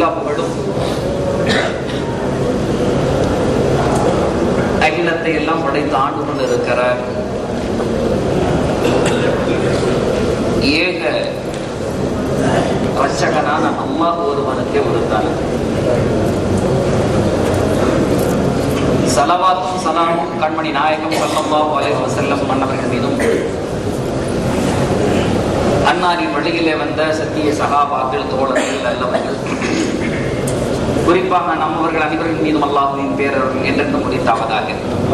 எல்லா புகழும் அகிலத்தை எல்லாம் படைத்து ஆண்டு கொண்டிருக்கிற ஏக ரட்சகனான அல்லாஹ் ஒருவனுக்கே உறுத்தான் சலவாத்தும் சலாமும் கண்மணி நாயகம் சல்லல்லாஹு அலைஹி வஸல்லம் மன்னவர்கள் மீதும் அன்னாரின் வழியிலே வந்த சத்திய சகாபாக்கள் தோழர்கள் நல்லவர்கள் குறிப்பாக நம்மவர்கள் அனைவரின் மீதும் அல்லாஹுவின் பேரர்கள் என்றென்றும் முடித்தாவதாக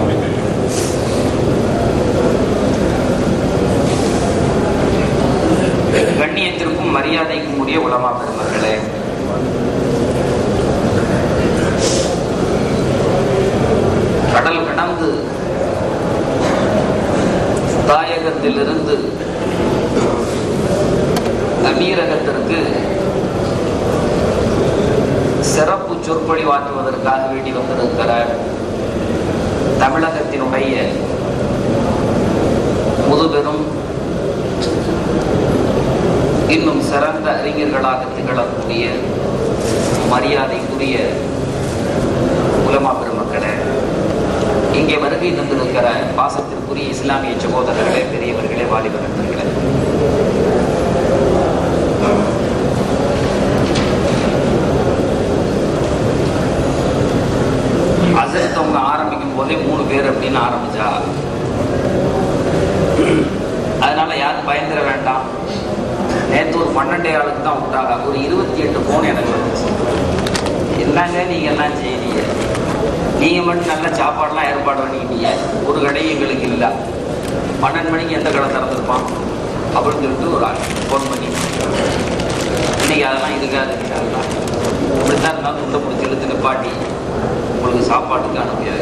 கண்ணியத்திற்கும் மரியாதைக்கும் உரிய உலமா பெருமர்களே கடல் கடந்து தாயகத்திலிருந்து அமீரகத்திற்கு சிறப்பு சொற்பொழிவாற்றுவதற்காக வேண்டி வந்திருக்கிற தமிழகத்தினுடைய முதுபெரும் இன்னும் சிறந்த அறிஞர்களாக திகழக்கூடிய மரியாதைக்குரிய உலமா பெருமக்களே இங்கே வருகை தந்திருக்கிற பாசத்திற்குரிய இஸ்லாமிய சகோதரர்களே பெரியவர்களே வாலிப நண்பர்களே அசரத் அவங்க ஆரம்பிக்கும் போதே மூணு பேர் அப்படின்னு ஆரம்பிச்சா அதனால யாரும் பயந்துட வேண்டாம் நேற்று ஒரு பன்னெண்டே ஆளுக்கு தான் விட்டாங்க ஒரு இருபத்தி எட்டு போன் எனக்கு வந்துச்சு என்னங்க நீங்க எல்லாம் செய்றீங்க நீங்க மட்டும் நல்ல சாப்பாடுலாம் ஏற்பாடு பண்ணிக்கிட்டீங்க ஒரு கடையும் எங்களுக்கு இல்லை பன்னெண்டு மணிக்கு எந்த கடை திறந்துருப்பான் அப்படின்னு சொல்லிட்டு ஒரு ஆள் ஃபோன் பண்ணி இன்னைக்கு அதெல்லாம் இருக்காது அதெல்லாம் இப்படித்தான் இருந்தாலும் துண்டை பிடிச்சி இழுத்து நிப்பாட்டி உங்களுக்கு சாப்பாட்டுக்கு அனுப்பியாது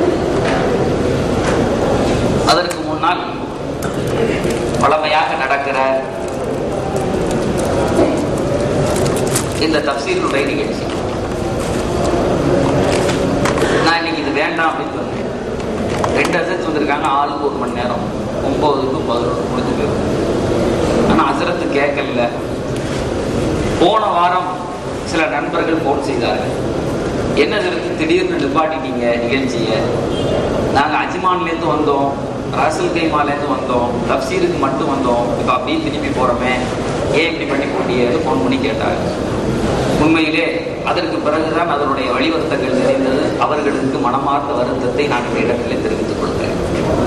அதற்கு முன்னால் பழமையாக நடக்கிற இந்த தப்சீருடைய நிகழ்ச்சி நான் இன்னைக்கு இது வேண்டாம் அப்படின்னு சொன்னேன் ரெண்டு அசட்ஸ் வந்திருக்காங்க ஆளுக்கு ஒரு மணி நேரம் ஒன்பதுக்கு பதினொன்று முடிஞ்சு போயிடும் ஆனால் அசரத்து கேட்கல போன வாரம் சில நண்பர்கள் ஃபோன் செய்தார்கள் என்ன இதற்கு திடீர்னு நிப்பாட்டிட்டீங்க நிகழ்ச்சியை நாங்கள் அஜ்மான்லேருந்து வந்தோம் ராசல் கைமாலேருந்து வந்தோம் தப்சீருக்கு மட்டும் வந்தோம் இப்போ அப்படியே திரும்பி போகிறோமே ஏன் இப்படி பண்ணி போட்டியேன்னு ஃபோன் பண்ணி கேட்டாங்க உண்மையிலே அதற்கு பிறகுதான் அதனுடைய வழிவர்த்தங்கள் தெரிந்தது அவர்களுக்கு மனமார்ந்த வருத்தத்தை நான் இந்த இடத்திலே தெரிவித்துக் கொள்கிறேன்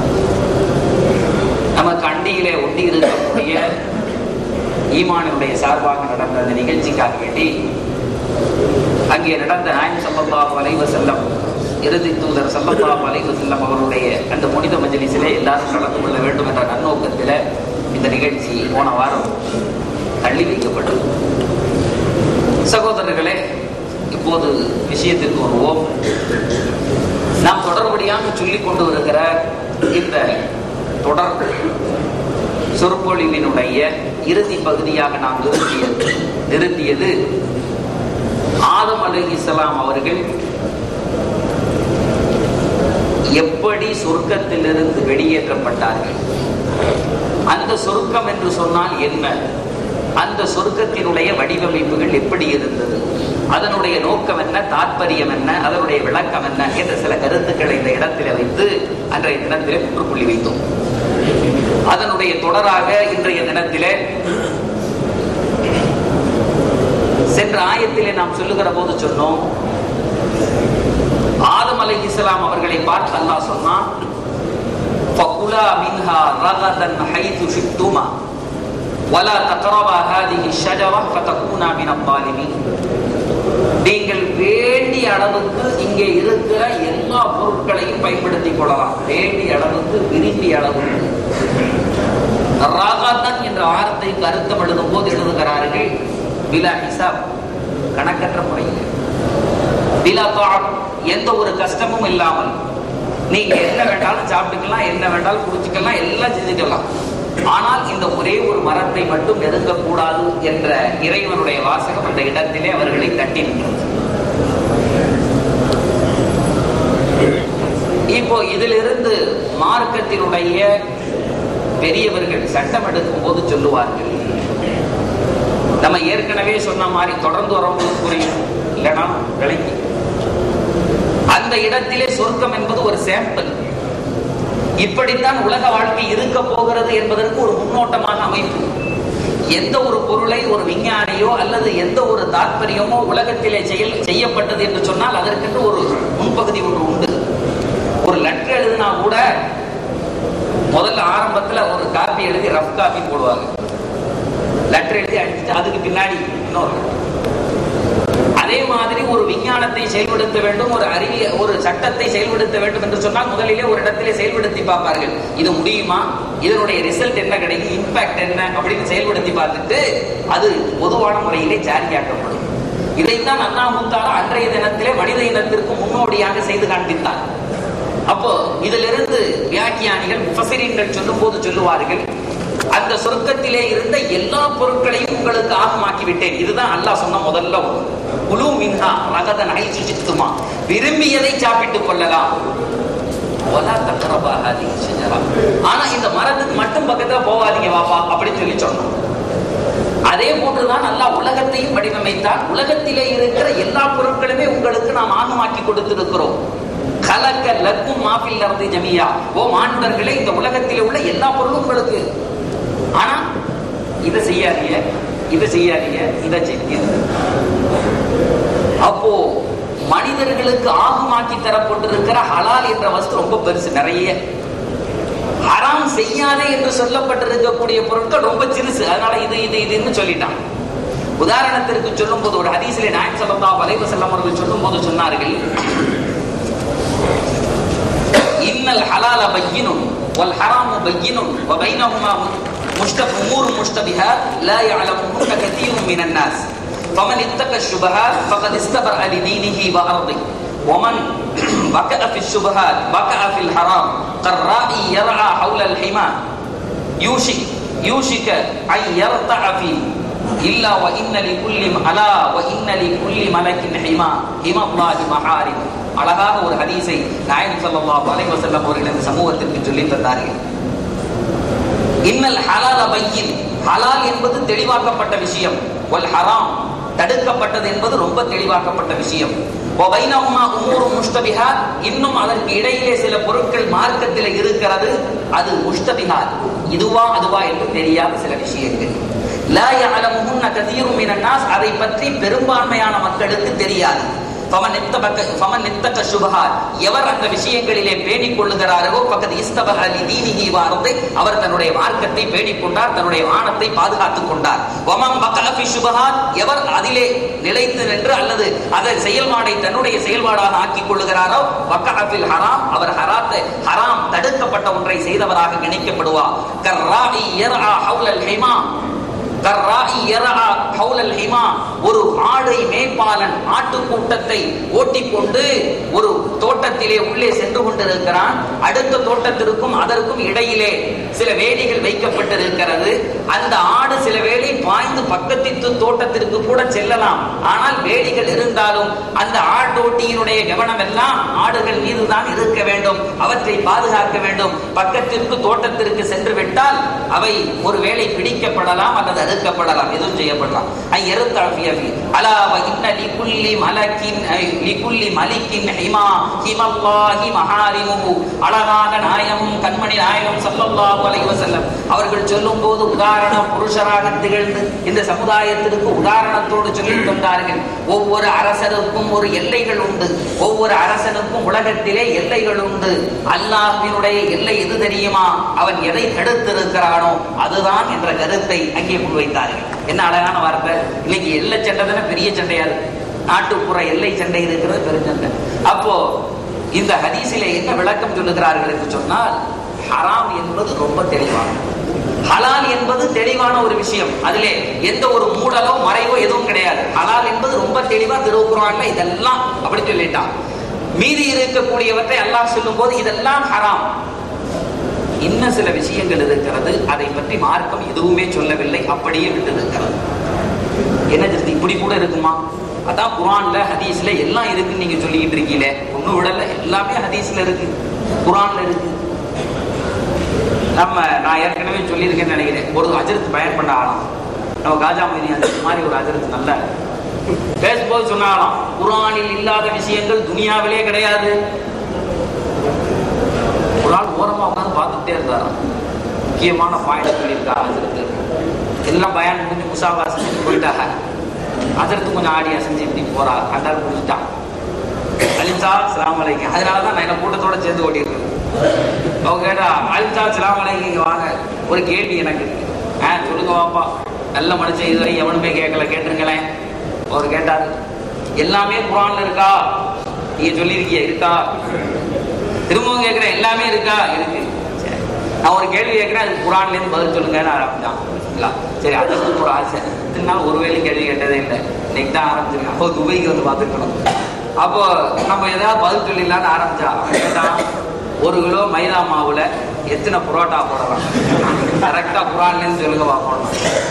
நமக்கு அண்டியிலே ஒட்டி இருக்கக்கூடிய ஈமானுடைய சார்பாக நடந்த அந்த நிகழ்ச்சிக்காக வேண்டி அங்கே நடந்த நாயம் சல்லல்லாஹு அலைஹி வஸல்லம் இறுதி தூதர் சல்லல்லாஹு அலைஹி வஸல்லம் அவருடைய அந்த புனித மஜ்லிஸிலே எல்லாரும் கலந்து கொள்ள வேண்டும் என்ற நன்னோக்கத்தில் இந்த நிகழ்ச்சி போன வாரம் தள்ளி வைக்கப்பட்டது சகோதரர்களே இப்போது விஷயத்திற்கு வருவோம் நாம் தொடர்படியாக சொல்லிக் கொண்டு வருகிற இந்த தொடர் சொற்பொழிவினுடைய இறுதி பகுதியாக நாம் நிறுத்தியது நிறுத்தியது ஆதம் அலி இஸ்லாம் அவர்கள் எப்படி சொர்க்கத்திலிருந்து வெளியேற்றப்பட்டார்கள் அந்த சொர்க்கம் என்று சொன்னால் என்ன அந்த சொர்க்கத்தினுடைய வடிவமைப்புகள் எப்படி இருந்தது அதனுடைய நோக்கம் என்ன தாற்பயம் என்ன அதனுடைய விளக்கம் என்ன என்ற சில கருத்துக்களை இந்த இடத்திலே வைத்து அன்றைய தினத்திலே முற்றுப்புள்ளி வைத்தோம் அதனுடைய தொடராக இன்றைய தினத்திலே சென்ற ஆயத்திலே நாம் சொல்லுகிற போது சொன்னோம் ஆதம் அலை இஸ்லாம் அவர்களை பார்த்து அல்லாஹ் சொன்னான் فَكُلَا مِنْهَا رَغَدًا حَيْثُ شِئْتُمَا وَلَا تَقْرَبَا هَذِهِ الشَّجَرَةَ فَتَكُونَا مِنَ الظَّالِمِينَ நீங்கள் வேண்டிய அளவுக்கு இங்கே இருக்கிற எல்லா பொருட்களையும் பயன்படுத்திக் கொள்ளலாம் வேண்டிய அளவுக்கு விரும்பிய அளவுக்கு ராகாதன் என்ற வார்த்தைக்கு அர்த்தம் எழுதும் போது எழுதுகிறார்கள் பிலா ஹிசாப் கணக்கற்ற முறையில் பிலா தாப் எந்த ஒரு கஷ்டமும் இல்லாமல் நீங்க என்ன வேண்டாலும் சாப்பிட்டுக்கலாம் என்ன வேண்டாலும் குடிச்சுக்கலாம் எல்லாம் செஞ்சுக்கலாம் ஆனால் இந்த ஒரே ஒரு மரத்தை மட்டும் நெருங்கக்கூடாது என்ற இறைவனுடைய வாசகம் அந்த இடத்திலே அவர்களை தட்டி நின்றது இப்போ இதிலிருந்து மார்க்கத்தினுடைய பெரியவர்கள் சட்டம் எடுக்கும் போது சொல்லுவார்கள் நம்ம ஏற்கனவே சொன்ன மாதிரி தொடர்ந்து வரவங்களுக்கு புரியும் இல்லைன்னா விளங்கி அந்த இடத்திலே சொர்க்கம் என்பது ஒரு சாம்பிள் இப்படித்தான் உலக வாழ்க்கை இருக்க போகிறது என்பதற்கு ஒரு முன்னோட்டமான அமைப்பு எந்த ஒரு பொருளை ஒரு விஞ்ஞானியோ அல்லது எந்த ஒரு தாற்பயமோ உலகத்திலே செயல் செய்யப்பட்டது என்று சொன்னால் அதற்கென்று ஒரு முன்பகுதி ஒன்று உண்டு ஒரு லெட்டர் எழுதினா கூட முதல்ல ஆரம்பத்துல ஒரு காப்பி எழுதி ரஃப் காப்பி போடுவாங்க லெட்டர் எழுதி அடிச்சுட்டு அதுக்கு பின்னாடி இன்னொரு letter. அதே மாதிரி ஒரு விஞ்ஞானத்தை செயல்படுத்த வேண்டும் ஒரு அறிவிய ஒரு சட்டத்தை செயல்படுத்த வேண்டும் என்று சொன்னால் முதலிலே ஒரு இடத்திலே செயல்படுத்தி பார்ப்பார்கள் இது முடியுமா இதனுடைய ரிசல்ட் என்ன கிடைக்கும் இம்பாக்ட் என்ன அப்படின்னு செயல்படுத்தி பார்த்துட்டு அது பொதுவான முறையிலே ஜாரியாக்கப்படும் இதைத்தான் அண்ணா முத்தாலா அன்றைய தினத்திலே மனித இனத்திற்கு முன்னோடியாக செய்து காண்பித்தார் அப்போ இதிலிருந்து வியாக்கியானிகள் முஃபசிரீன்கள் சொல்லும் போது சொல்லுவார்கள் அந்த சொர்க்கத்திலே இருந்த எல்லா பொருட்களையும் உங்களுக்கு ஆகமாக்கி விட்டேன் இதுதான் அல்லாஹ் சொன்ன முதல்ல ஒன்று. குலு மின்ஹா ரகதன் ஐசு சித்துமா விரும்பியதை சாப்பிட்டுக் கொள்ளலாம் வலா தக்ரபா ஹாதிஹி ஷஜரா. ஆனா இந்த மரத்துக்கு மட்டும் பக்கத்துல போகாதீங்க வாப்பா அப்படின்னு சொல்லி சொன்னோம் அதே போன்றுதான் அல்லாஹ் உலகத்தையும் வடிவமைத்தான் உலகத்திலே இருக்கிற எல்லா பொருட்களுமே உங்களுக்கு நாம் ஆகமாக்கி கொடுத்திருக்கிறோம் கலக்க லக்கும் மாஃபில் இருந்து ஜமியா ஓ மாண்பர்களே இந்த உலகத்திலே உள்ள எல்லா பொருளும் உங்களுக்கு ஆனா இதை செய்யாதீங்க இதை செய்யாதீங்க இதை செய்யுங்க அப்போ மனிதர்களுக்கு ஆகுமாக்கி தரப்பட்டிருக்கிற ஹலால் என்ற வஸ்து ரொம்ப பெருசு நிறைய ஹராம் செய்யாதே என்று சொல்லப்பட்டிருக்கக்கூடிய பொருட்கள் ரொம்ப சிறுசு அதனால இது இது இதுன்னு சொல்லிட்டான் உதாரணத்திற்கு சொல்லும் போது ஒரு ஹதீஸிலே நாயன் ஸல்லல்லாஹு அலைஹி வஸல்லம் அவர்கள் சொல்லும் போது சொன்னார்கள் இன்னல் ஹலால பையினும் வல் ஹராமு பையினும் வ பைனஹுமா முஷ்டப் உமூர் முஷ்டபிஹாத் லா يعلمهن كثير من الناس فمن اتقى الشبهات فقد استبرأ لدينه وأرضه ومن بكأ في الشبهات بكأ في الحرام كالرائي يرعى حول الحمى يوشك يوشك أن يرتع فيه إلا وإن لكل ألا وإن لكل ملك حمى حمى الله محارم அழகாக ஒரு ஹதீஸை நாயகம் ஸல்லல்லாஹு அலைஹி வஸல்லம் அவர்கள் இந்த சமூகத்திற்கு சொல்லி தந்தார்கள் இன்னல் ஹலால பையின் ஹலால் என்பது தெளிவாக்கப்பட்ட விஷயம் வல் ஹராம் தடுக்கப்பட்டது என்பது ரொம்ப தெளிவாக்கப்பட்ட விஷயம் வபைனஹுமா உமூரு முஷ்டபிஹாத் இன்னும் அதற்கு இடையிலே சில பொருட்கள் மார்க்கத்தில் இருக்கிறது அது முஷ்டபிஹாத் இதுவா அதுவா என்று தெரியாத சில விஷயங்கள் லா யஅலமுஹுன்ன கதீரும் மினன் நாஸ் அதை பற்றி பெரும்பான்மையான மக்களுக்கு தெரியாது ஃபமன் இத்தபக்க ஃபமன் இத்தக சுபஹாத் எவர் அந்த விஷயங்களிலே பேணிக் கொள்ளுகிறாரோ பக்கத்து இஸ்தபஹ லிதீனிஹி வாரத்தை அவர் தன்னுடைய மார்க்கத்தை பேணிக் கொண்டார் தன்னுடைய வானத்தை பாதுகாத்துக் கொண்டார் வமன் பக்கல ஃபி சுபஹாத் எவர் அதிலே நிலைத்து நின்று அல்லது அதை செயல்பாடை தன்னுடைய செயல்பாடாக ஆக்கிக் கொள்ளுகிறாரோ வக்கஹபில் ஹராம் அவர் ஹராத்தை ஹராம் தடுக்கப்பட்ட ஒன்றை செய்தவராக கணிக்கப்படுவார் கர்ராஇ யர்ஆ ஹவுலல் ஹிமா கர்ராஇ யர்ஆ ஹவுலல் ஹிமா ஒரு ஆடை மேய்ப்பாளன் ஆட்டுக்கூட்டத்தை ஓட்டிக்கொண்டு ஒரு தோட்டத்திலே உள்ளே சென்று கொண்டிருக்கிறான் அடுத்த தோட்டத்திற்கும் அதற்கும் இடையிலே சில வேலிகள் வைக்கப்பட்டிருக்கிறது அந்த ஆடு சில வேளை பாய்ந்து பக்கத்திற்கு தோட்டத்திற்கு கூட செல்லலாம் ஆனால் வேலிகள் இருந்தாலும் அந்த ஆட்டோட்டியினுடைய கவனம் எல்லாம் ஆடுகள் மீதுதான் இருக்க வேண்டும் அவற்றை பாதுகாக்க வேண்டும் பக்கத்திற்கு தோட்டத்திற்கு சென்று விட்டால் அவை ஒருவேளை பிடிக்கப்படலாம் அல்லது அறுக்கப்படலாம் எதுவும் செய்யப்படலாம் ஐ எருத்தாஃபியபி அலா வ இன்ன லிகுல்லி மலக்கின் ஐ, லிகுல்லி மலிக்கின் ஹிமா ஹிமல்லாஹி மஹாரிமுஹு அழகான நாயகம் கண்மணி நாயகம் ஸல்லல்லாஹு அலைஹி வஸல்லம் அவர்கள் சொல்லும்போது உதாரண புருஷராக திகழ்ந்து இந்த சமுதாயத்திற்கு உதாரணத்தோடு சொல்லி தந்தார்கள் ஒவ்வொரு அரசனுக்கும் ஒரு எல்லைகள் உண்டு ஒவ்வொரு அரசனுக்கும் உலகத்திலே எல்லைகள் உண்டு அல்லாஹ்வினுடைய எல்லை எது தெரியுமா அவன் எதை தடுத்திருக்கிறானோ அதுதான் என்ற கருத்தை அங்கே முன்வைத்தார்கள் என்ன அழகான வார்த்தை இன்னைக்கு எல்லை சண்டை தானே பெரிய சண்டையா இருக்கு நாட்டுப்புற எல்லை சண்டை இருக்கிறது பெருஞ்சண்டை அப்போ இந்த ஹதீஸிலே என்ன விளக்கம் சொல்லுகிறார்கள் என்று சொன்னால் ஹராம் என்பது ரொம்ப தெளிவானது ஹலால் என்பது தெளிவான ஒரு விஷயம் அதிலே எந்த ஒரு மூடலோ மறைவோ எதுவும் கிடையாது ஹலால் என்பது ரொம்ப தெளிவா திருக்குறான்ல இதெல்லாம் அப்படி சொல்லிட்டான் மீதி இருக்கக்கூடியவற்றை அல்லாஹ் சொல்லும் போது இதெல்லாம் ஹராம் இன்னும் சில விஷயங்கள் இருக்கிறது அதை பற்றி மார்க்கம் எதுவுமே சொல்லவில்லை அப்படியே விட்டு இருக்கிறது என்ன ஜஸ்தி இப்படி கூட இருக்குமா அதான் குரான்ல ஹதீஸ்ல எல்லாம் இருக்குன்னு நீங்க சொல்லிக்கிட்டு இருக்கீங்களே ஒண்ணும் விடல எல்லாமே ஹதீஸ்ல இருக்கு குரான்ல இருக்கு நம்ம நான் ஏற்கனவே சொல்லியிருக்கேன்னு நினைக்கிறேன் ஒரு அஜரத் பயன் பண்ண ஆளாம் நம்ம காஜா மொய்னி அந்த மாதிரி ஒரு அஜரத்து நல்ல பேசும்போது சொன்னாலாம் குரானில் இல்லாத விஷயங்கள் துனியாவிலே கிடையாது ஒரு ஆள் ஓரமா உட்காந்து பார்த்துட்டே இருந்தாராம் முக்கியமான பாயிண்ட் சொல்லியிருக்கா அஜரத்து எல்லாம் பயான் முடிஞ்சு முசாவா செஞ்சு போயிட்டாங்க அஜரத்து கொஞ்சம் ஆடி அசைஞ்சு இப்படி போறா அண்டாள் முடிச்சுட்டான் அலிம்சா சலாம் அலைக்கும் அதனால தான் நான் என்ன கூட்டத்தோட சேர்ந்து ஓட்டிட்டு இருக்கேன் அவங்க கேட்டா அலிம்சா சலாம் அலைக்கும் இங்க வாங்க ஒரு கேள்வி எனக்கு இருக்கு ஆ சொல்லுங்க வாப்பா நல்ல மனுஷன் இதுவரை எவனுமே கேட்கல கேட்டிருங்களேன் அவர் கேட்டாரு எல்லாமே குரான்ல இருக்கா நீங்க சொல்லியிருக்கீங்க இருக்கா திரும்பவும் கேட்கிறேன் எல்லாமே இருக்கா இருக்கு சரி. நான் ஒரு கேள்வி கேட்கிறேன் அதுக்கு குரான்ல இருந்து பதில் சொல்லுங்கன்னு ஆரம்பிச்சான் சரிங்களா? சரி அதுக்கு ஒரு ஆசை இத்தனை நாள் ஒரு வேலையும் கேள்வி கேட்டதே இல்லை இன்னைக்கு தான் ஆரம்பிச்சிருக்கேன் அப்போ துபைக்கு வந்து பார்த்துருக்கணும் அப்போ நம்ம ஏதாவது பதில் சொல்லிடலான்னு ஆரம்பிச்சா அவன் கேட்டான் ஒரு கிலோ மைதா மாவுல எத்தனை புரோட்டா போடலாம் கரெக்டா குரான்ல இருந்து சொல்லுங்க பார்ப்போம்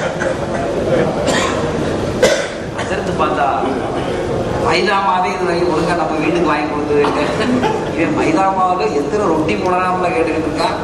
அசர்த்து பார்த்தா மைதா மாவே இது வரைக்கும் ஒழுங்கா நம்ம வீட்டுக்கு வாங்கி கொடுத்தது இல்லை இவன் மைதா மாவுல எத்தனை ரொட்டி போடலாம்ல கேட்டுக்கிட்டு இருக்கான்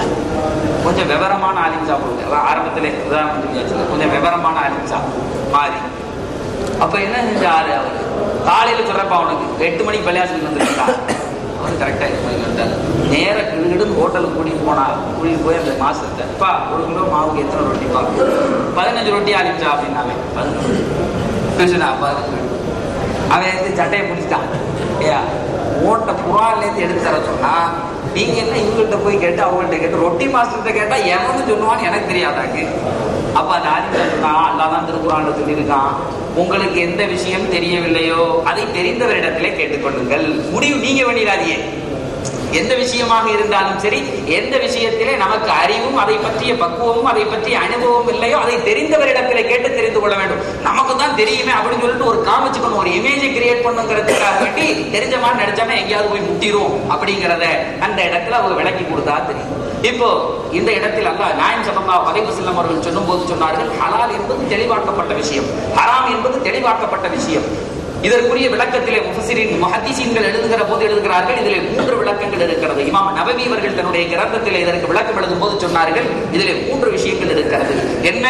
கொஞ்சம் விவரமான ஆலிம்சா போடுங்க அதான் ஆரம்பத்திலே உதாரணம் சொல்லியாச்சு கொஞ்சம் விவரமான ஆலிம்சா மாறி அப்ப என்ன செஞ்சாரு அவரு காலையில சொல்றப்ப அவனுக்கு எட்டு மணிக்கு பள்ளியாசல் வந்துருக்கான் அவன் கரெக்டா எட்டு மணிக்கு வந்தாரு நேர கிடுகிடுன்னு ஹோட்டலுக்கு கூட்டிட்டு போனா கூட்டிட்டு போய் அந்த மாசத்தை பா ஒரு கிலோ மாவுக்கு எத்தனை ரொட்டிப்பா பதினஞ்சு ரொட்டி ஆலிச்சா அப்படின்னாவே பதினஞ்சு பேசுனா பதினஞ்சு அவன் வந்து சட்டையை பிடிச்சிட்டான் ஏயா ஓட்ட குரான்லேருந்து எடுத்து தர சொன்னா நீங்க என்ன இவங்கள்ட்ட போய் கேட்டு அவங்கள்ட்ட கேட்டு ரொட்டி மாஸ்டர்கிட்ட கேட்டா எவனு சொல்லுவான்னு எனக்கு தெரியாதாக்கு அப்ப அந்த ஆதித்யா சொன்னா அல்லாஹ் தான் திருக்குறான்ல சொல்லியிருக்கான் உங்களுக்கு எந்த விஷயம் தெரியவில்லையோ அதை தெரிந்தவரிடத்திலே கேட்டுக்கொள்ளுங்கள் முடிவு நீங்க வேண்டியதாதியே எந்த விஷயமாக இருந்தாலும் சரி எந்த விஷயத்திலே நமக்கு அறிவும் அதை பற்றிய பக்குவமும் அதை பற்றிய அனுபவம் இல்லையோ அதை தெரிந்தவரிடத்திலே கேட்டு தெரிந்து கொள்ள வேண்டும் நமக்கு தான் தெரியுமே அப்படின்னு சொல்லிட்டு ஒரு காமிச்சுக்கணும் ஒரு இமேஜை கிரியேட் பண்ணுங்கிறதுக்காக வேண்டி தெரிஞ்ச மாதிரி நடிச்சாமே எங்கேயாவது போய் முட்டிரும் அப்படிங்கிறத அந்த இடத்துல அவங்க விளக்கி கொடுத்தா தெரியும் இப்போ இந்த இடத்தில் அல்ல நாயம் சபங்கா வலைவு செல்லம் அவர்கள் சொல்லும் போது சொன்னார்கள் ஹலால் என்பது தெளிவாக்கப்பட்ட விஷயம் ஹராம் என்பது தெளிவாக்கப்பட்ட விஷயம் இதற்குரிய விளக்கத்திலே முஃபசிரின் முஹத்திசீன்கள் எழுதுகிற போது எழுதுகிறார்கள் இதிலே மூன்று விளக்கங்கள் இருக்கிறது இமாம் நபவி அவர்கள் தன்னுடைய கிரந்தத்திலே இதற்கு விளக்கம் எழுதும் போது சொன்னார்கள் இதிலே மூன்று விஷயங்கள் இருக்கிறது என்ன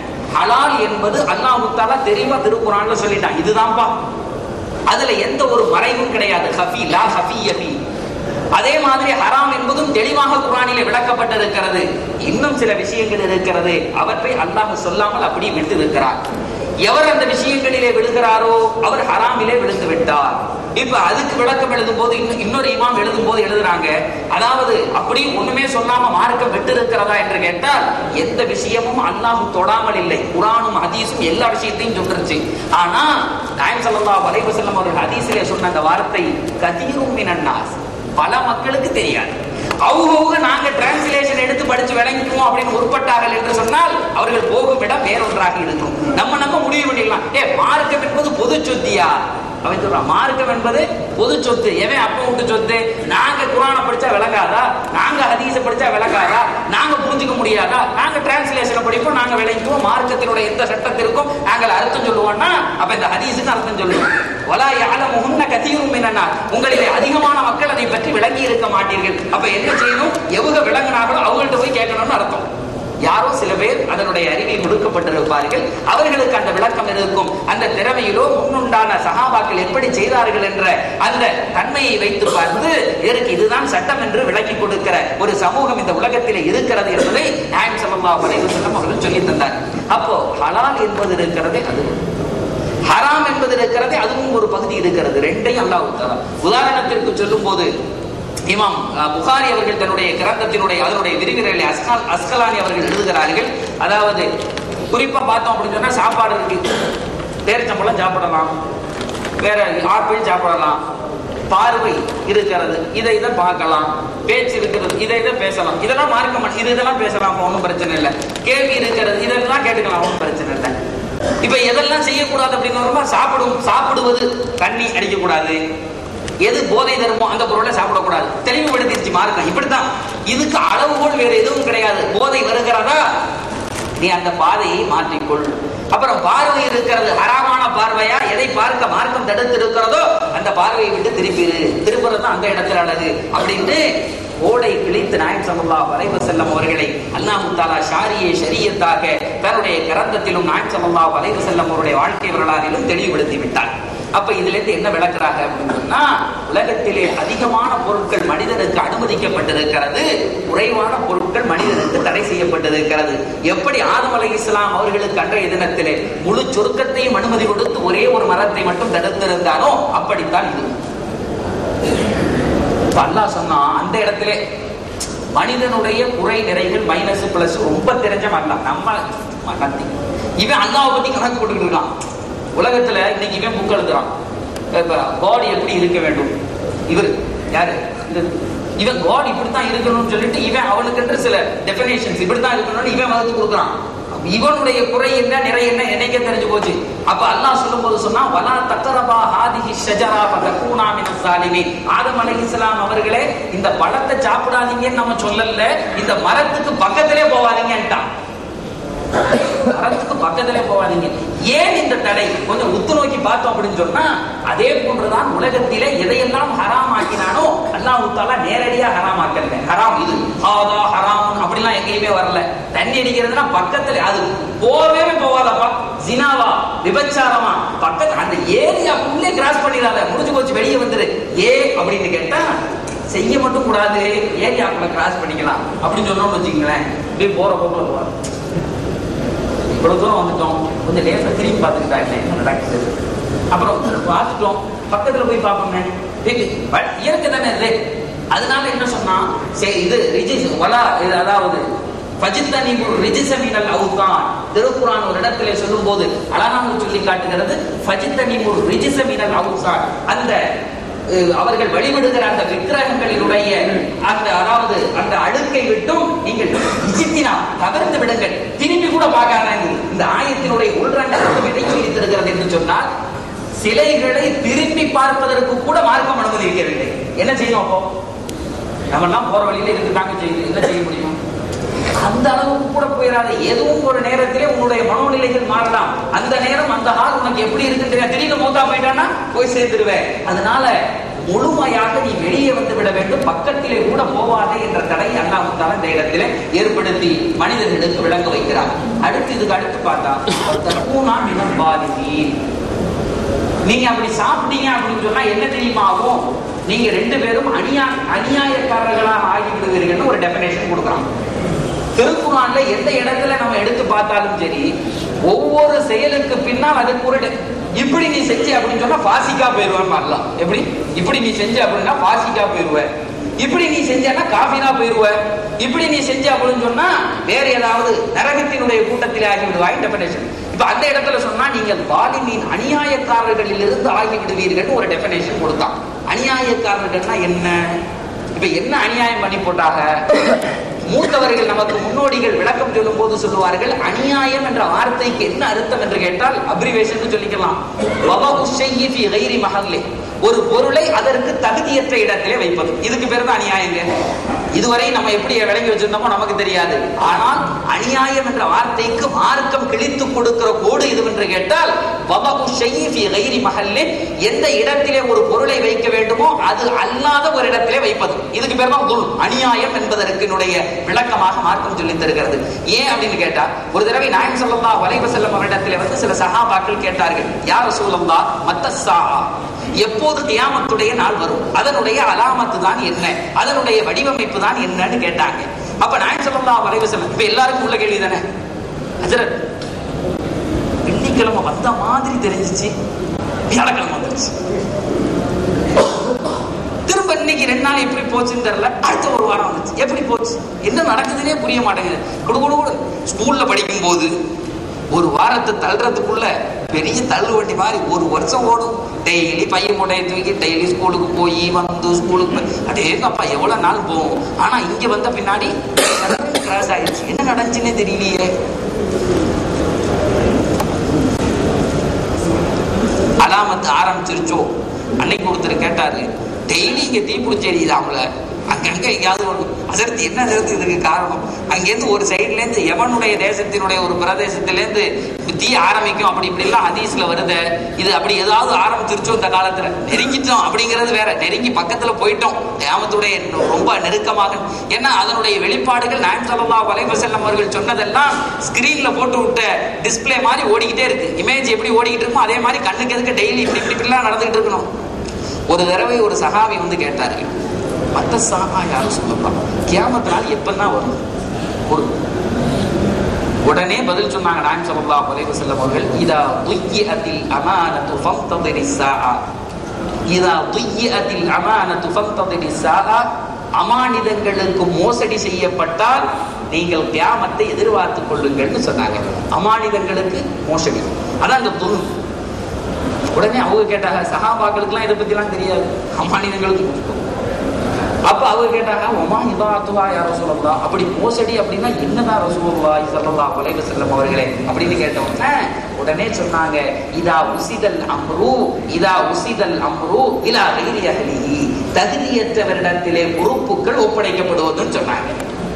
ஹலால் என்பது அல்லாஹு தாலா தெளிவா திருக்குறான்ல சொல்லிட்டான் இதுதான்ப்பா அதுல எந்த ஒரு மறைவும் கிடையாது ஹஃபி லா ஹஃபி யபி அதே மாதிரி ஹராம் என்பதும் தெளிவாக குரானிலே விளக்கப்பட்டிருக்கிறது இன்னும் சில விஷயங்கள் இருக்கிறது அவற்றை அல்லாஹ் சொல்லாமல் அப்படியே விட்டு இருக்கிறார் எவர் அந்த விஷயங்களிலே விழுகிறாரோ அவர் ஹராமிலே விழுந்து விட்டார் இப்ப அதுக்கு விளக்கம் எழுதும் போது இன்னும் இன்னொரு இமாம் எழுதும் போது எழுதுறாங்க அதாவது அப்படி ஒண்ணுமே சொல்லாம மார்க்கம் விட்டு இருக்கிறதா என்று கேட்டால் எந்த விஷயமும் அல்லாஹ் தொடாமல் இல்லை குரானும் ஹதீஸும் எல்லா விஷயத்தையும் சொல்லிருச்சு ஆனா நாயம் ஸல்லல்லாஹு அலைஹி வஸல்லம் அவர்கள் ஹதீஸிலே சொன்ன அந்த வார்த்தை கதீரும் மினன்னாஸ் பல மக்களுக்கு தெரியாது அவங்க நாங்க டிரான்ஸ்லேஷன் எடுத்து படிச்சு விளங்கிக்குவோம் அப்படின்னு முற்பட்டார்கள் என்று சொன்னால் அவர்கள் போகும் இடம் வேறொன்றாக இருக்கும் நம்ம நம்ம முடிவு பண்ணிடலாம் ஏ மார்க்கம் என்பது பொது சொத்தியா அவன் சொல்றான் மார்க்கம் என்பது பொது சொத்து எவன் அப்ப விட்டு சொத்து நாங்க குரானை படிச்சா விளங்காதா நாங்க ஹதீஸ படிச்சா விளங்காதா நாங்க புரிஞ்சுக்க முடியாதா நாங்க டிரான்ஸ்லேஷனை படிப்போம் நாங்க விளங்கிக்குவோம் மார்க்கத்தினுடைய எந்த சட்டத்திற்கும் நாங்கள் அர்த்தம் சொல்லுவோம்னா அப்ப இந்த ஹதீஸுக்கு அர்த்தம் சொல்லுவோம் வலா யாலமுஹுன்ன கதீரும் மினன்னா உங்களிலே அதிகமான மக்கள் அதை பற்றி விளங்கி இருக்க மாட்டீர்கள் அப்ப என்ன செய்யணும் எவங்க விளங்கினார்களோ அவங்கள்ட்ட போய் கேட்கணும்னு அர்த்தம் யாரோ சில பேர் அதனுடைய அறிவில் கொடுக்கப்பட்டிருப்பார்கள் அவர்களுக்கு அந்த விளக்கம் இருக்கும் அந்த திறமையிலோ முன்னுண்டான சகாபாக்கள் எப்படி செய்தார்கள் என்ற அந்த தன்மையை வைத்து பார்த்து இதற்கு இதுதான் சட்டம் என்று விளக்கி கொடுக்கிற ஒரு சமூகம் இந்த உலகத்தில் இருக்கிறது என்பதை நாயம் ஸல்லல்லாஹு அலைஹி வஸல்லம் அவர்கள் சொல்லி தந்தார் அப்போ ஹலால் என்பது இருக்கிறதே அது ஹராம் என்பது இருக்கிறதே அதுவும் ஒரு பகுதி இருக்கிறது ரெண்டையும் அல்லாஹ் தஆலா உதாரணத்திற்கு சொல்லும் போது இமாம் அஹ், புகாரி அவர்கள் தன்னுடைய கிரந்தத்தினுடைய அதனுடைய விரிவுரைகளை அஸ்கல் அஸ்கலானி அவர்கள் எழுதுகிறார்கள் அதாவது குறிப்பா பார்த்தோம் அப்படின்னு சொன்னா சாப்பாடு இருக்கு பேரிச்சம்பழம் சாப்பிடலாம் வேற ஆப்பிள் சாப்பிடலாம் பார்வை இருக்கிறது இதை இதை பார்க்கலாம் பேச்சு இருக்கிறது இதை இதை பேசலாம் இதெல்லாம் மார்க்க மாட்டேன் இது இதெல்லாம் பேசலாம் ஒன்றும் பிரச்சனை இல்லை கேள்வி இருக்கிறது இதெல்லாம் கேட்டுக்கலாம் ஒன்றும் பிரச்சனை இல்லை இப்ப எதெல்லாம் செய்யக்கூடாது அப்படின்னு வரும்போ சாப்பிடும் சாப்பிடுவது தண்ணி அடிக்கக்கூடாது எது போதை தருமோ அந்த பொருளை சாப்பிடக்கூடாது தெளிவுபடுத்திருச்சு மார்க்கம் இப்படித்தான் இதுக்கு அளவுகோல் வேற எதுவும் கிடையாது போதை வருகிறதா நீ அந்த பாதையை மாற்றிக்கொள் அப்புறம் பார்வை இருக்கிறது ஹராமான பார்வையா எதை பார்க்க மார்க்கம் தடுத்து இருக்கிறதோ அந்த பார்வையை விட்டு திருப்பிடு திருப்புறது தான் அந்த இடத்துல அழகு அப்படின்ட்டு ஓடை கிழித்து நாயம் ஸல்லல்லாஹு அலைஹி வஸல்லம் அவர்களை அல்லாஹ் தஆலா ஷாரியை ஷரியத்தாக தன்னுடைய கிரந்தத்திலும் நாயம் ஸல்லல்லாஹு அலைஹி வஸல்லம் அவருடைய வாழ்க்கை வரலாறிலும் தெளிவுபடுத்தி விட்டார் அப்ப இதுல இருந்து என்ன விளக்குறாங்க அப்படின்னு சொன்னா உலகத்திலே அதிகமான பொருட்கள் மனிதனுக்கு அனுமதிக்கப்பட்டிருக்கிறது குறைவான பொருட்கள் மனிதனுக்கு தடை செய்யப்பட்டிருக்கிறது எப்படி ஆதம் அலை இஸ்லாம் அவர்களுக்கு அன்றைய தினத்திலே முழு சொர்க்கத்தையும் அனுமதி கொடுத்து ஒரே ஒரு மரத்தை மட்டும் தடுத்திருந்தானோ அப்படித்தான் இது இப்ப அல்லாஹ் சொன்னா அந்த இடத்திலே மனிதனுடைய குறை நிறைகள் மைனஸ் பிளஸ் ரொம்ப தெரிஞ்ச அல்ல நம்ம நத்தி இவன் அல்லாவை பத்தி கணக்கு போட்டுக்கிட்டு இருக்கான் உலகத்துல இன்னைக்கு இவன் புக் எழுதுறான் இப்ப காட் எப்படி இருக்க வேண்டும் இவர் யாரு இந்த- இவன் காட் இப்படித்தான் இருக்கணும்னு சொல்லிட்டு இவன் அவனுக்கு சில டெபினேஷன்ஸ் இப்படித்தான் இருக்கணும்னு இவன் வகுத்து கொடுக்குறான் இவனுடைய குறை என்ன நிறை என்ன என்னைக்கே தெரிஞ்சு போச்சு அப்ப அல்லாஹ் சொல்லும்போது சொன்னா வலா தக்கரபா ஹாதிஹி ஷஜரா ஃபதகூனா மினஸ் ஸாலிமீன் ஆதம் அலைஹிஸ்ஸலாம் அவர்களே இந்த பழத்தை சாப்பிடாதீங்கன்னு நம்ம சொல்லல இந்த மரத்துக்கு பக்கத்திலே போவாதீங்கன்ட்டான் மரத்துக்கு பக்கத்திலே போவாதீங்க ஏன் இந்த தடை கொஞ்சம் உத்து நோக்கி பார்த்தோம் அப்படின்னு சொன்னா அதே போன்றுதான் உலகத்திலே எதையெல்லாம் ஹராம் ஆக்கினானோ அல்லாஹ் தாலா நேரடியா ஹராம் ஆக்கல ஹராம் இது ஆதா ஹராம் அப்படிலாம் எங்கேயுமே வரல தண்ணி அடிக்கிறதுனா பக்கத்துல அது போவே போவாதப்பா ஜினாவா விபச்சாரமா பக்கத்து அந்த ஏரியாக்குள்ளே கிராஸ் பண்ணிடாத முடிஞ்சு போச்சு வெளியே வந்துரு ஏ அப்படின்னு கேட்டா செய்ய மட்டும் கூடாது ஏரியாக்குள்ள கிராஸ் பண்ணிக்கலாம் அப்படின்னு சொன்னோம்னு வச்சுக்கங்களேன் இப்படியே போற போக்குல வருவார் இவ்வளவு தூரம் வந்துட்டோம் கொஞ்சம் லேசா திரும்பி பார்த்துக்கிட்டா இல்லை என்ன நடக்குது அப்புறம் பார்த்துட்டோம் பக்கத்துல போய் பார்ப்போமே இது பட் இயற்கை தானே இது அதனால என்ன சொன்னா சரி இது ரிஜிஸ் வலா இது அதாவது ஃபஜித்தனி ஒரு ரிஜிசமினல் அவுதான் திருக்குறான் ஒரு இடத்துல சொல்லும்போது அழகாக சொல்லி காட்டுகிறது ஃபஜித்தனி ஒரு ரிஜிசமினல் அவுதான் அந்த அஹ், அவர்கள் வழிபடுகிற அந்த விக்கிரகங்களினுடைய அந்த அதாவது அந்த அழுக்கை விட்டும் நீங்கள் விசித்தினா தவிர்த்து விடுங்கள் திரும்பி கூட பார்க்காதாங்க இந்த ஆயத்தினுடைய உள்ரங்கத்துக்கு எதை சொல்லித்திருக்கிறது என்று சொன்னால் சிலைகளை திரும்பி பார்ப்பதற்கு கூட மார்க்கம் அனுமதிக்கவில்லை என்ன செய்யும் அப்போ நம்ம எல்லாம் போற வழியில இதுக்கு தாங்க செய்யுது என்ன செய்ய முடியும் அந்த அளவுக்கு கூட போயிடாது எதுவும் ஒரு நேரத்திலே உன்னுடைய மனோநிலைகள் மாறலாம் அந்த நேரம் அந்த ஹால் உனக்கு எப்படி இருக்குன்னு தெரியாது திடீர்னு மௌத்தா போயிட்டான்னா போய் சேர்ந்துருவேன் அதனால முழுமையாக நீ வெளியே வந்து விட வேண்டும் பக்கத்திலே கூட போவாதே என்ற தடை அல்லாஹ் இந்த இடத்திலே ஏற்படுத்தி மனிதர்களுக்கு விளங்க வைக்கிறார் அடுத்து இதுக்கு அடுத்து பார்த்தா தக்கூனா மினம் பாதினீன் நீங்க அப்படி சாப்பிட்டீங்க அப்படின்னு சொன்னா என்ன தெரியுமா ஆகும் நீங்க ரெண்டு பேரும் அநியா அநியாயக்காரர்களாக ஆகி விடுவீர்கள்னு ஒரு டெபினேஷன் கொடுக்குறான் திருக்குறான்ல எந்த இடத்துல நம்ம எடுத்து பார்த்தாலும் சரி ஒவ்வொரு செயலுக்கு பின்னால் அதுக்கு ஒரு de- இப்படி நீ செஞ்ச அப்படின்னு சொன்னா பாசிக்கா போயிருவான்னு வரலாம் எப்படி இப்படி நீ செஞ்ச அப்படின்னா பாசிக்கா போயிருவ இப்படி நீ செஞ்சனா காஃபினா போயிருவ இப்படி நீ செஞ்ச அப்படின்னு சொன்னா வேற ஏதாவது நரகத்தினுடைய கூட்டத்திலே ஆகி விடுவாய் டெபினேஷன் இப்ப அந்த இடத்துல சொன்னா நீங்கள் பாலிமின் அநியாயக்காரர்களில் இருந்து ஆகி விடுவீர்கள் ஒரு டெபினேஷன் கொடுத்தான் அநியாயக்காரர்கள்னா என்ன இப்ப என்ன அநியாயம் பண்ணி போட்டாங்க மூத்தவர்கள் நமக்கு முன்னோடிகள் விளக்கம் சொல்லும் போது சொல்லுவார்கள் அநியாயம் என்ற வார்த்தைக்கு என்ன அர்த்தம் என்று கேட்டால் அப்ரிவேஷன் சொல்லிக்கலாம் வபகு ஷைஇ ஃபி கைரி மஹல்லி. ஒரு பொருளை அதற்கு தகுதியற்ற இடத்திலே வைப்பது இதுக்கு பேர் தான் அநியாயங்க இதுவரை நம்ம எப்படி விளங்கி வச்சிருந்தோமோ நமக்கு தெரியாது ஆனால் அநியாயம் என்ற வார்த்தைக்கு மார்க்கம் கிழித்து கொடுக்கிற கோடு இது என்று கேட்டால் வபகு ஷைஇ ஃபி கைரி மஹல்லி. எந்த இடத்திலே ஒரு பொருளை வைக்க வேண்டுமோ அது அல்லாத ஒரு இடத்திலே வைப்பது இதுக்கு பேர் தான் துல் அநியாயம் என்பதற்கினுடைய விளக்கமாக மார்க்கம் சொல்லி தருகிறது ஏன் அப்படின்னு கேட்டா ஒரு தடவை நாயகம் ஸல்லல்லாஹு அலைஹி வஸல்லம் அவரிடத்திலே வந்து சில சஹாபாக்கள் கேட்டார்கள் யார் ரசூலல்லாஹ் மத்தஸ்ஸா எப்போது கியாமத்துடைய நாள் வரும் அதனுடைய அலாமத்து தான் என்ன அதனுடைய வடிவமைப்பு தான் என்னன்னு கேட்டாங்க அப்ப நாயகம் ஸல்லல்லாஹு அலைஹி வஸல்லம் இப்ப எல்லாருக்கும் உள்ள கேள்வி தானே ஹஜரத் வெள்ளிக்கிழமை வந்த மாதிரி தெரிஞ்சிச்சு வியாழக்கிழமை வந்துருச்சு திரும்ப இன்னைக்கு ரெண்டு நாள் எப்படி போச்சுன்னு தெரியல அடுத்த ஒரு வாரம் வந்துச்சு எப்படி போச்சு என்ன நடக்குதுன்னே புரிய மாட்டேங்குது குடு குடு குடு ஸ்கூல்ல படிக்கும் போது ஒரு வாரத்தை தள்ளுறதுக்குள்ள பெரிய தள்ளு வண்டி மாதிரி ஒரு வருஷம் ஓடும் டெய்லி பையன் மூட்டையை தூக்கி டெய்லி ஸ்கூலுக்கு போய் வந்து ஸ்கூலுக்கு போய் அடே அப்பா எவ்வளவு நாள் போகும் ஆனா இங்க வந்த பின்னாடி கிராஸ் ஆயிடுச்சு என்ன நடந்துச்சுன்னே தெரியலையே அலாமத்து ஆரம்பிச்சிருச்சோ அன்னைக்கு ஒருத்தர் கேட்டாரு டெய்லி இங்க தீப்பிடிச்சி எரியுதாம்ல அங்கங்க எங்கேயாவது ஒன்று அசரத்து என்ன அசரத்து இதுக்கு காரணம் அங்கேருந்து ஒரு சைடுல இருந்து எவனுடைய தேசத்தினுடைய ஒரு பிரதேசத்திலேருந்து தீ ஆரம்பிக்கும் அப்படி இப்படி எல்லாம் ஹதீஸ்ல வருது இது அப்படி ஏதாவது ஆரம்பிச்சிருச்சோ இந்த காலத்துல நெருங்கிட்டோம் அப்படிங்கிறது வேற நெருங்கி பக்கத்துல போயிட்டோம் கியாமத்துடைய ரொம்ப நெருக்கமாக ஏன்னா அதனுடைய வெளிப்பாடுகள் நாயம் சல்லா வலைவசல்லம் அவர்கள் சொன்னதெல்லாம் ஸ்கிரீன்ல போட்டு விட்ட டிஸ்ப்ளே மாதிரி ஓடிக்கிட்டே இருக்கு இமேஜ் எப்படி ஓடிக்கிட்டு இருக்குமோ அதே மாதிரி கண்ணுக்கு எதுக்கு டெய்லி இப்படி இப்படி இப்படிலாம் நடந்துகிட்டு இருக்கணும் ஒரு தடவை ஒரு சஹாபி வந்து கேட்டாரு மத்த சாஹா யாரும் சொல்லலாம் கியாமத்தினால் எப்பதான் வரும் ஒரு உடனே பதில் சொன்னாங்க நாயம் ஸல்லல்லாஹு அலைஹி வஸல்லம் அவர்கள் இதா துய்யிஅத்தில் அமானத்து ஃபம்ததிரி ஸாஆ இதா துய்யிஅத்தில் அமானத்து ஃபம்ததிரி ஸாஆ அமானிதங்களுக்கு மோசடி செய்யப்பட்டால் நீங்கள் கியாமத்தை எதிர்பார்த்துக் கொள்ளுங்கள்னு சொன்னாங்க அமானிதங்களுக்கு மோசடி அதான் அந்த துல் உடனே அவங்க கேட்டாங்க சஹாபாக்களுக்குலாம் இதை பத்திலாம் தெரியாது அமானிதங்களுக்கு அப்ப அவங்க கேட்டாங்க ஒமா இதாத்துவா யார சொல்லலாம் அப்படி மோசடி அப்படின்னா என்னதான் ரசூலுல்லா ஸல்லல்லாஹு அலைஹி வஸல்லம் அவர்களே அப்படின்னு கேட்டோம் உடனே சொன்னாங்க இதா உசிதல் அம்ரு இதா உசிதல் அம்ரு இலா கைரி அஹ்லிஹி தகுதியற்றவரிடத்திலே பொறுப்புகள் ஒப்படைக்கப்படுவதுன்னு சொன்னாங்க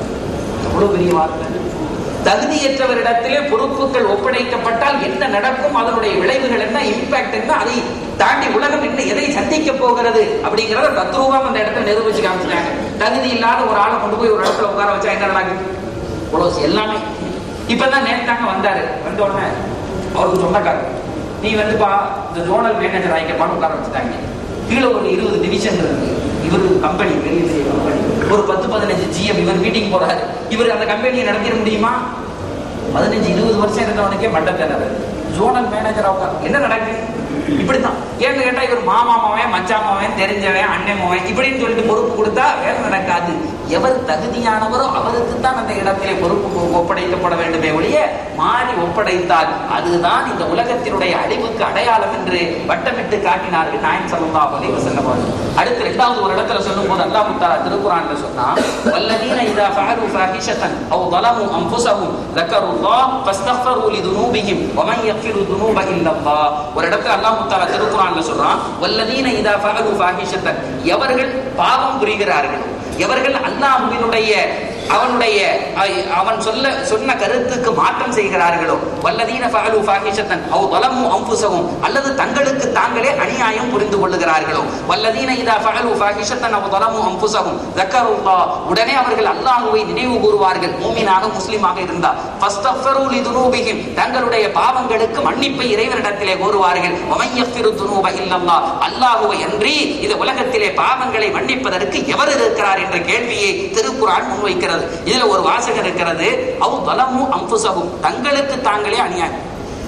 எவ்வளவு பெரிய வார்த்தை தகுதியற்றவரிடத்திலே பொறுப்புகள் ஒப்படைக்கப்பட்டால் என்ன நடக்கும் அதனுடைய விளைவுகள் என்ன இம்பாக்ட் என்ன அதை தாண்டி உலகம் என்ன எதை சந்திக்க போகிறது அப்படிங்கறத தத்ரூபம் அந்த இடத்துல நிரூபிச்சு காமிச்சிட்டாங்க தகுதி இல்லாத ஒரு ஆளை கொண்டு போய் ஒரு இடத்துல உட்கார வச்சா என்ன நடக்குது இவ்வளவு எல்லாமே இப்பதான் நேத்தாங்க வந்தாரு வந்த உடனே அவருக்கு சொந்தக்காரர் நீ வந்துப்பா இந்த ஜோனல் மேனேஜர் ஆகிக்கப்பான்னு உட்கார வச்சுட்டாங்க கீழே ஒரு இருபது டிவிஷன் இருக்கு இவர் கம்பெனி பெரிய பெரிய கம்பெனி ஒரு பத்து பதினஞ்சு ஜிஎம் இவர் மீட்டிங் போறாரு இவர் அந்த கம்பெனியை நடத்திட முடியுமா பதினஞ்சு இருபது வருஷம் இருந்தவனுக்கே மண்டத்தேனர் ஜோனல் மேனேஜர் உட்கார் என்ன நடக்குது இப்படித்தான் ஏன்னு கேட்டா இவர் மாமாமாவன் மச்சாமாவன் தெரிஞ்சவன் அண்ணன் இப்படின்னு சொல்லிட்டு பொறுப்பு கொடுத்தா வேலை நடக்காது எவர் தகுதியானவரோ அவருக்கு தான் அந்த இடத்திலே பொறுப்பு ஒப்படைக்கப்பட வேண்டுமே ஒழிய மாறி ஒப்படைத்தால் அதுதான் இந்த உலகத்தினுடைய அழிவுக்கு அடையாளம் என்று வட்டமிட்டு காட்டினார்கள் நாயம் சல்லா அலி வசல்லம் அடுத்து இரண்டாவது ஒரு இடத்துல சொல்லும் போது அல்லாஹ் முத்தாரா திருக்குறான்ல சொன்னா வல்லதீன இதா ஃபஅலு ஃபாஹிஷத்தன் அவ் ظلموا انفسهم ذكروا الله فاستغفروا لذنوبهم ومن يغفر الذنوب الا الله ஒரு இடத்துல அல்லாஹ் முத்தாரா திருக்குறான்ல சொல்றான் வல்லதீன இதா ஃபஅலு ஃபாஹிஷத்தன் எவர்கள் பாவம் புரிகிறார்கள் எவர்கள் அல்லாஹ்வினுடைய அவனுடைய அவன் சொல்ல சொன்ன கருத்துக்கு மாற்றம் செய்கிறார்களோ வல்லதீன ஃபஅலு ஃபாஹிஷத்தன் அவ் ظلموا انفسهم அல்லது தங்களுக்கு தாங்களே அநியாயம் புரிந்து கொள்ளுகிறார்களோ வல்லதீன இதா ஃபஅலு ஃபாஹிஷத்தன் அவ் ظلموا انفسهم ذكروا الله உடனே அவர்கள் அல்லாஹ்வை நினைவு கூறுவார்கள் மூமினாக முஸ்லிமாக இருந்தார் ஃபஸ்தஃபரு லிதுனூபிஹிம் தங்களுடைய பாவங்களுக்கு மன்னிப்பை இறைவனிடத்திலே கோருவார்கள் வமன் யஃபிரு துனூப இல்லல்லாஹ் அல்லாஹ்வை அன்றி இந்த உலகத்திலே பாவங்களை மன்னிப்பதற்கு எவர் இருக்கிறார் என்ற கேள்வியை திருக்குர்ஆன் முன்வைக்கிறது இதுல ஒரு வாசகம் இருக்கிறது அவ் பலமு அம்புசகும் தங்களுக்கு தாங்களே அநியாயம்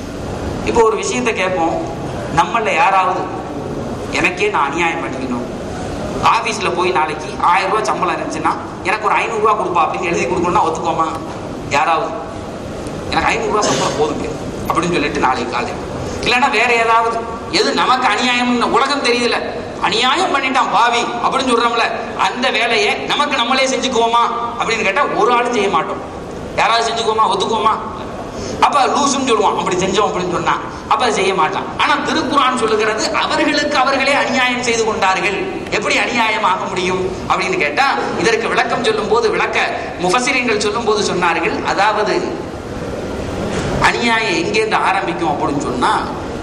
இப்போ ஒரு விஷயத்தை கேட்போம் நம்மள யாராவது எனக்கே நான் அநியாயம் பண்ணிக்கணும் ஆபீஸ்ல போய் நாளைக்கு ஆயிரம் ரூபாய் சம்பளம் இருந்துச்சுன்னா எனக்கு ஒரு ஐநூறு ரூபாய் கொடுப்பா அப்படின்னு எழுதி கொடுக்கணும்னா ஒத்துக்கோமா யாராவது எனக்கு ஐநூறு ரூபாய் சம்பளம் போதுங்க அப்படின்னு சொல்லிட்டு நாளைக்கு காலை இல்லைன்னா வேற ஏதாவது எது நமக்கு அநியாயம்னு உலகம் தெரியுதுல அநியாயம் பண்ணிட்டான் பாவி அப்படின்னு சொல்றோம்ல அந்த வேலையை நமக்கு நம்மளே செஞ்சுக்குவோமா அப்படின்னு கேட்டா ஒரு ஆளும் செய்ய மாட்டோம் யாராவது செஞ்சுக்குவோமா ஒத்துக்குவோமா அப்ப லூசுன்னு சொல்லுவான் அப்படி செஞ்சோம் அப்படின்னு சொன்னா அப்ப அதை செய்ய மாட்டான் ஆனா திருக்குறான் சொல்லுகிறது அவர்களுக்கு அவர்களே அநியாயம் செய்து கொண்டார்கள் எப்படி அநியாயம் ஆக முடியும் அப்படின்னு கேட்டா இதற்கு விளக்கம் சொல்லும் போது விளக்க முஃபசிரியங்கள் சொல்லும் போது சொன்னார்கள் அதாவது அநியாயம் எங்கேருந்து ஆரம்பிக்கும் அப்படின்னு சொன்னா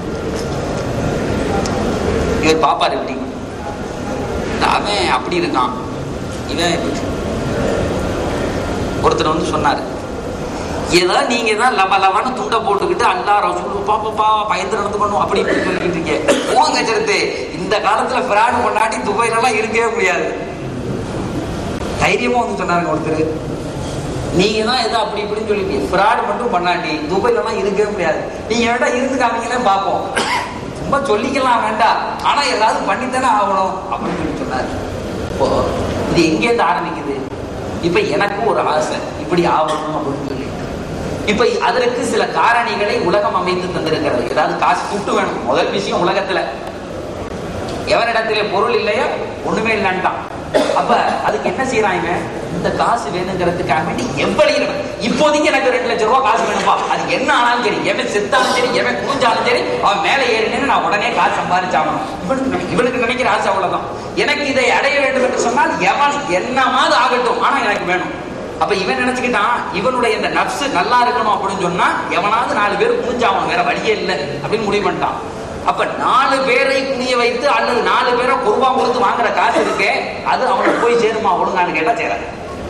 இவர் பாப்பார் எப்படி அவன் அப்படி இருக்கான் இவன் இப்படி ஒருத்தர் வந்து சொன்னாரு ஏதோ நீங்க தான் லவ லவன்னு துண்டை போட்டுக்கிட்டு அல்லா ரசூல் பாப்பா பயந்து நடந்து பண்ணும் அப்படி இப்படி சொல்லிட்டு இருக்கீங்க போங்க சேர்த்து இந்த காலத்துல பிராடு கொண்டாடி துபாயில எல்லாம் இருக்கவே முடியாது தைரியமா வந்து சொன்னாருங்க ஒருத்தர் நீங்க தான் ஏதோ அப்படி இப்படின்னு சொல்லி ஃப்ராட் மட்டும் பண்ணாண்டி துபாயில எல்லாம் இருக்கவே முடியாது நீங்க வேண்டாம் இருந்து காமிங்களே பார்ப்போம் சும்மா சொல்லிக்கலாம் வேண்டாம் ஆனா ஏதாவது பண்ணித்தானே ஆகணும் அப்படின்னு சொல்லி சொன்னாரு இப்போ இது எங்கேருந்து ஆரம்பிக்குது இப்ப எனக்கும் ஒரு ஆசை இப்படி ஆகணும் அப்படின்னு சொல்லி இப்ப அதற்கு சில காரணிகளை உலகம் அமைத்து தந்திருக்கிறது ஏதாவது காசு துட்டு வேணும் முதல் விஷயம் உலகத்துல எவரிடத்திலே பொருள் இல்லையோ ஒண்ணுமே இல்லைன்ட்டான் அப்ப அதுக்கு என்ன செய்யறாங்க இந்த காசு வேணுங்கிறதுக்காக வேண்டி எவ்வளவு இப்போதைக்கு எனக்கு ரெண்டு லட்சம் ரூபாய் காசு வேணும்பா அது என்ன ஆனாலும் சரி எவன் செத்தாலும் சரி எவன் குடிஞ்சாலும் சரி அவன் மேலே ஏறினேன்னு நான் உடனே காசு சம்பாதிச்சாகணும் இவனுக்கு நினை- இவனுக்கு நினைக்கிற ஆசை அவ்வளவுதான் எனக்கு இதை அடைய வேண்டும் என்று சொன்னால் எவன் என்னமாவது ஆகட்டும் ஆனா எனக்கு வேணும் அப்ப இவன் நினைச்சுக்கிட்டான் இவனுடைய இந்த நப்சு நல்லா இருக்கணும் அப்படின்னு சொன்னா எவனாவது நாலு பேர் குனிஞ்சாவன் வேற வழியே இல்லை அப்படின்னு முடிவு பண்ணிட்டான் அப்ப நாலு பேரை குனிய வைத்து அல்லது நாலு பேரை குருபா கொடுத்து வாங்குற காசு இருக்கே அது அவனுக்கு போய் சேருமா ஒழுங்கான்னு கேட்டா சேராது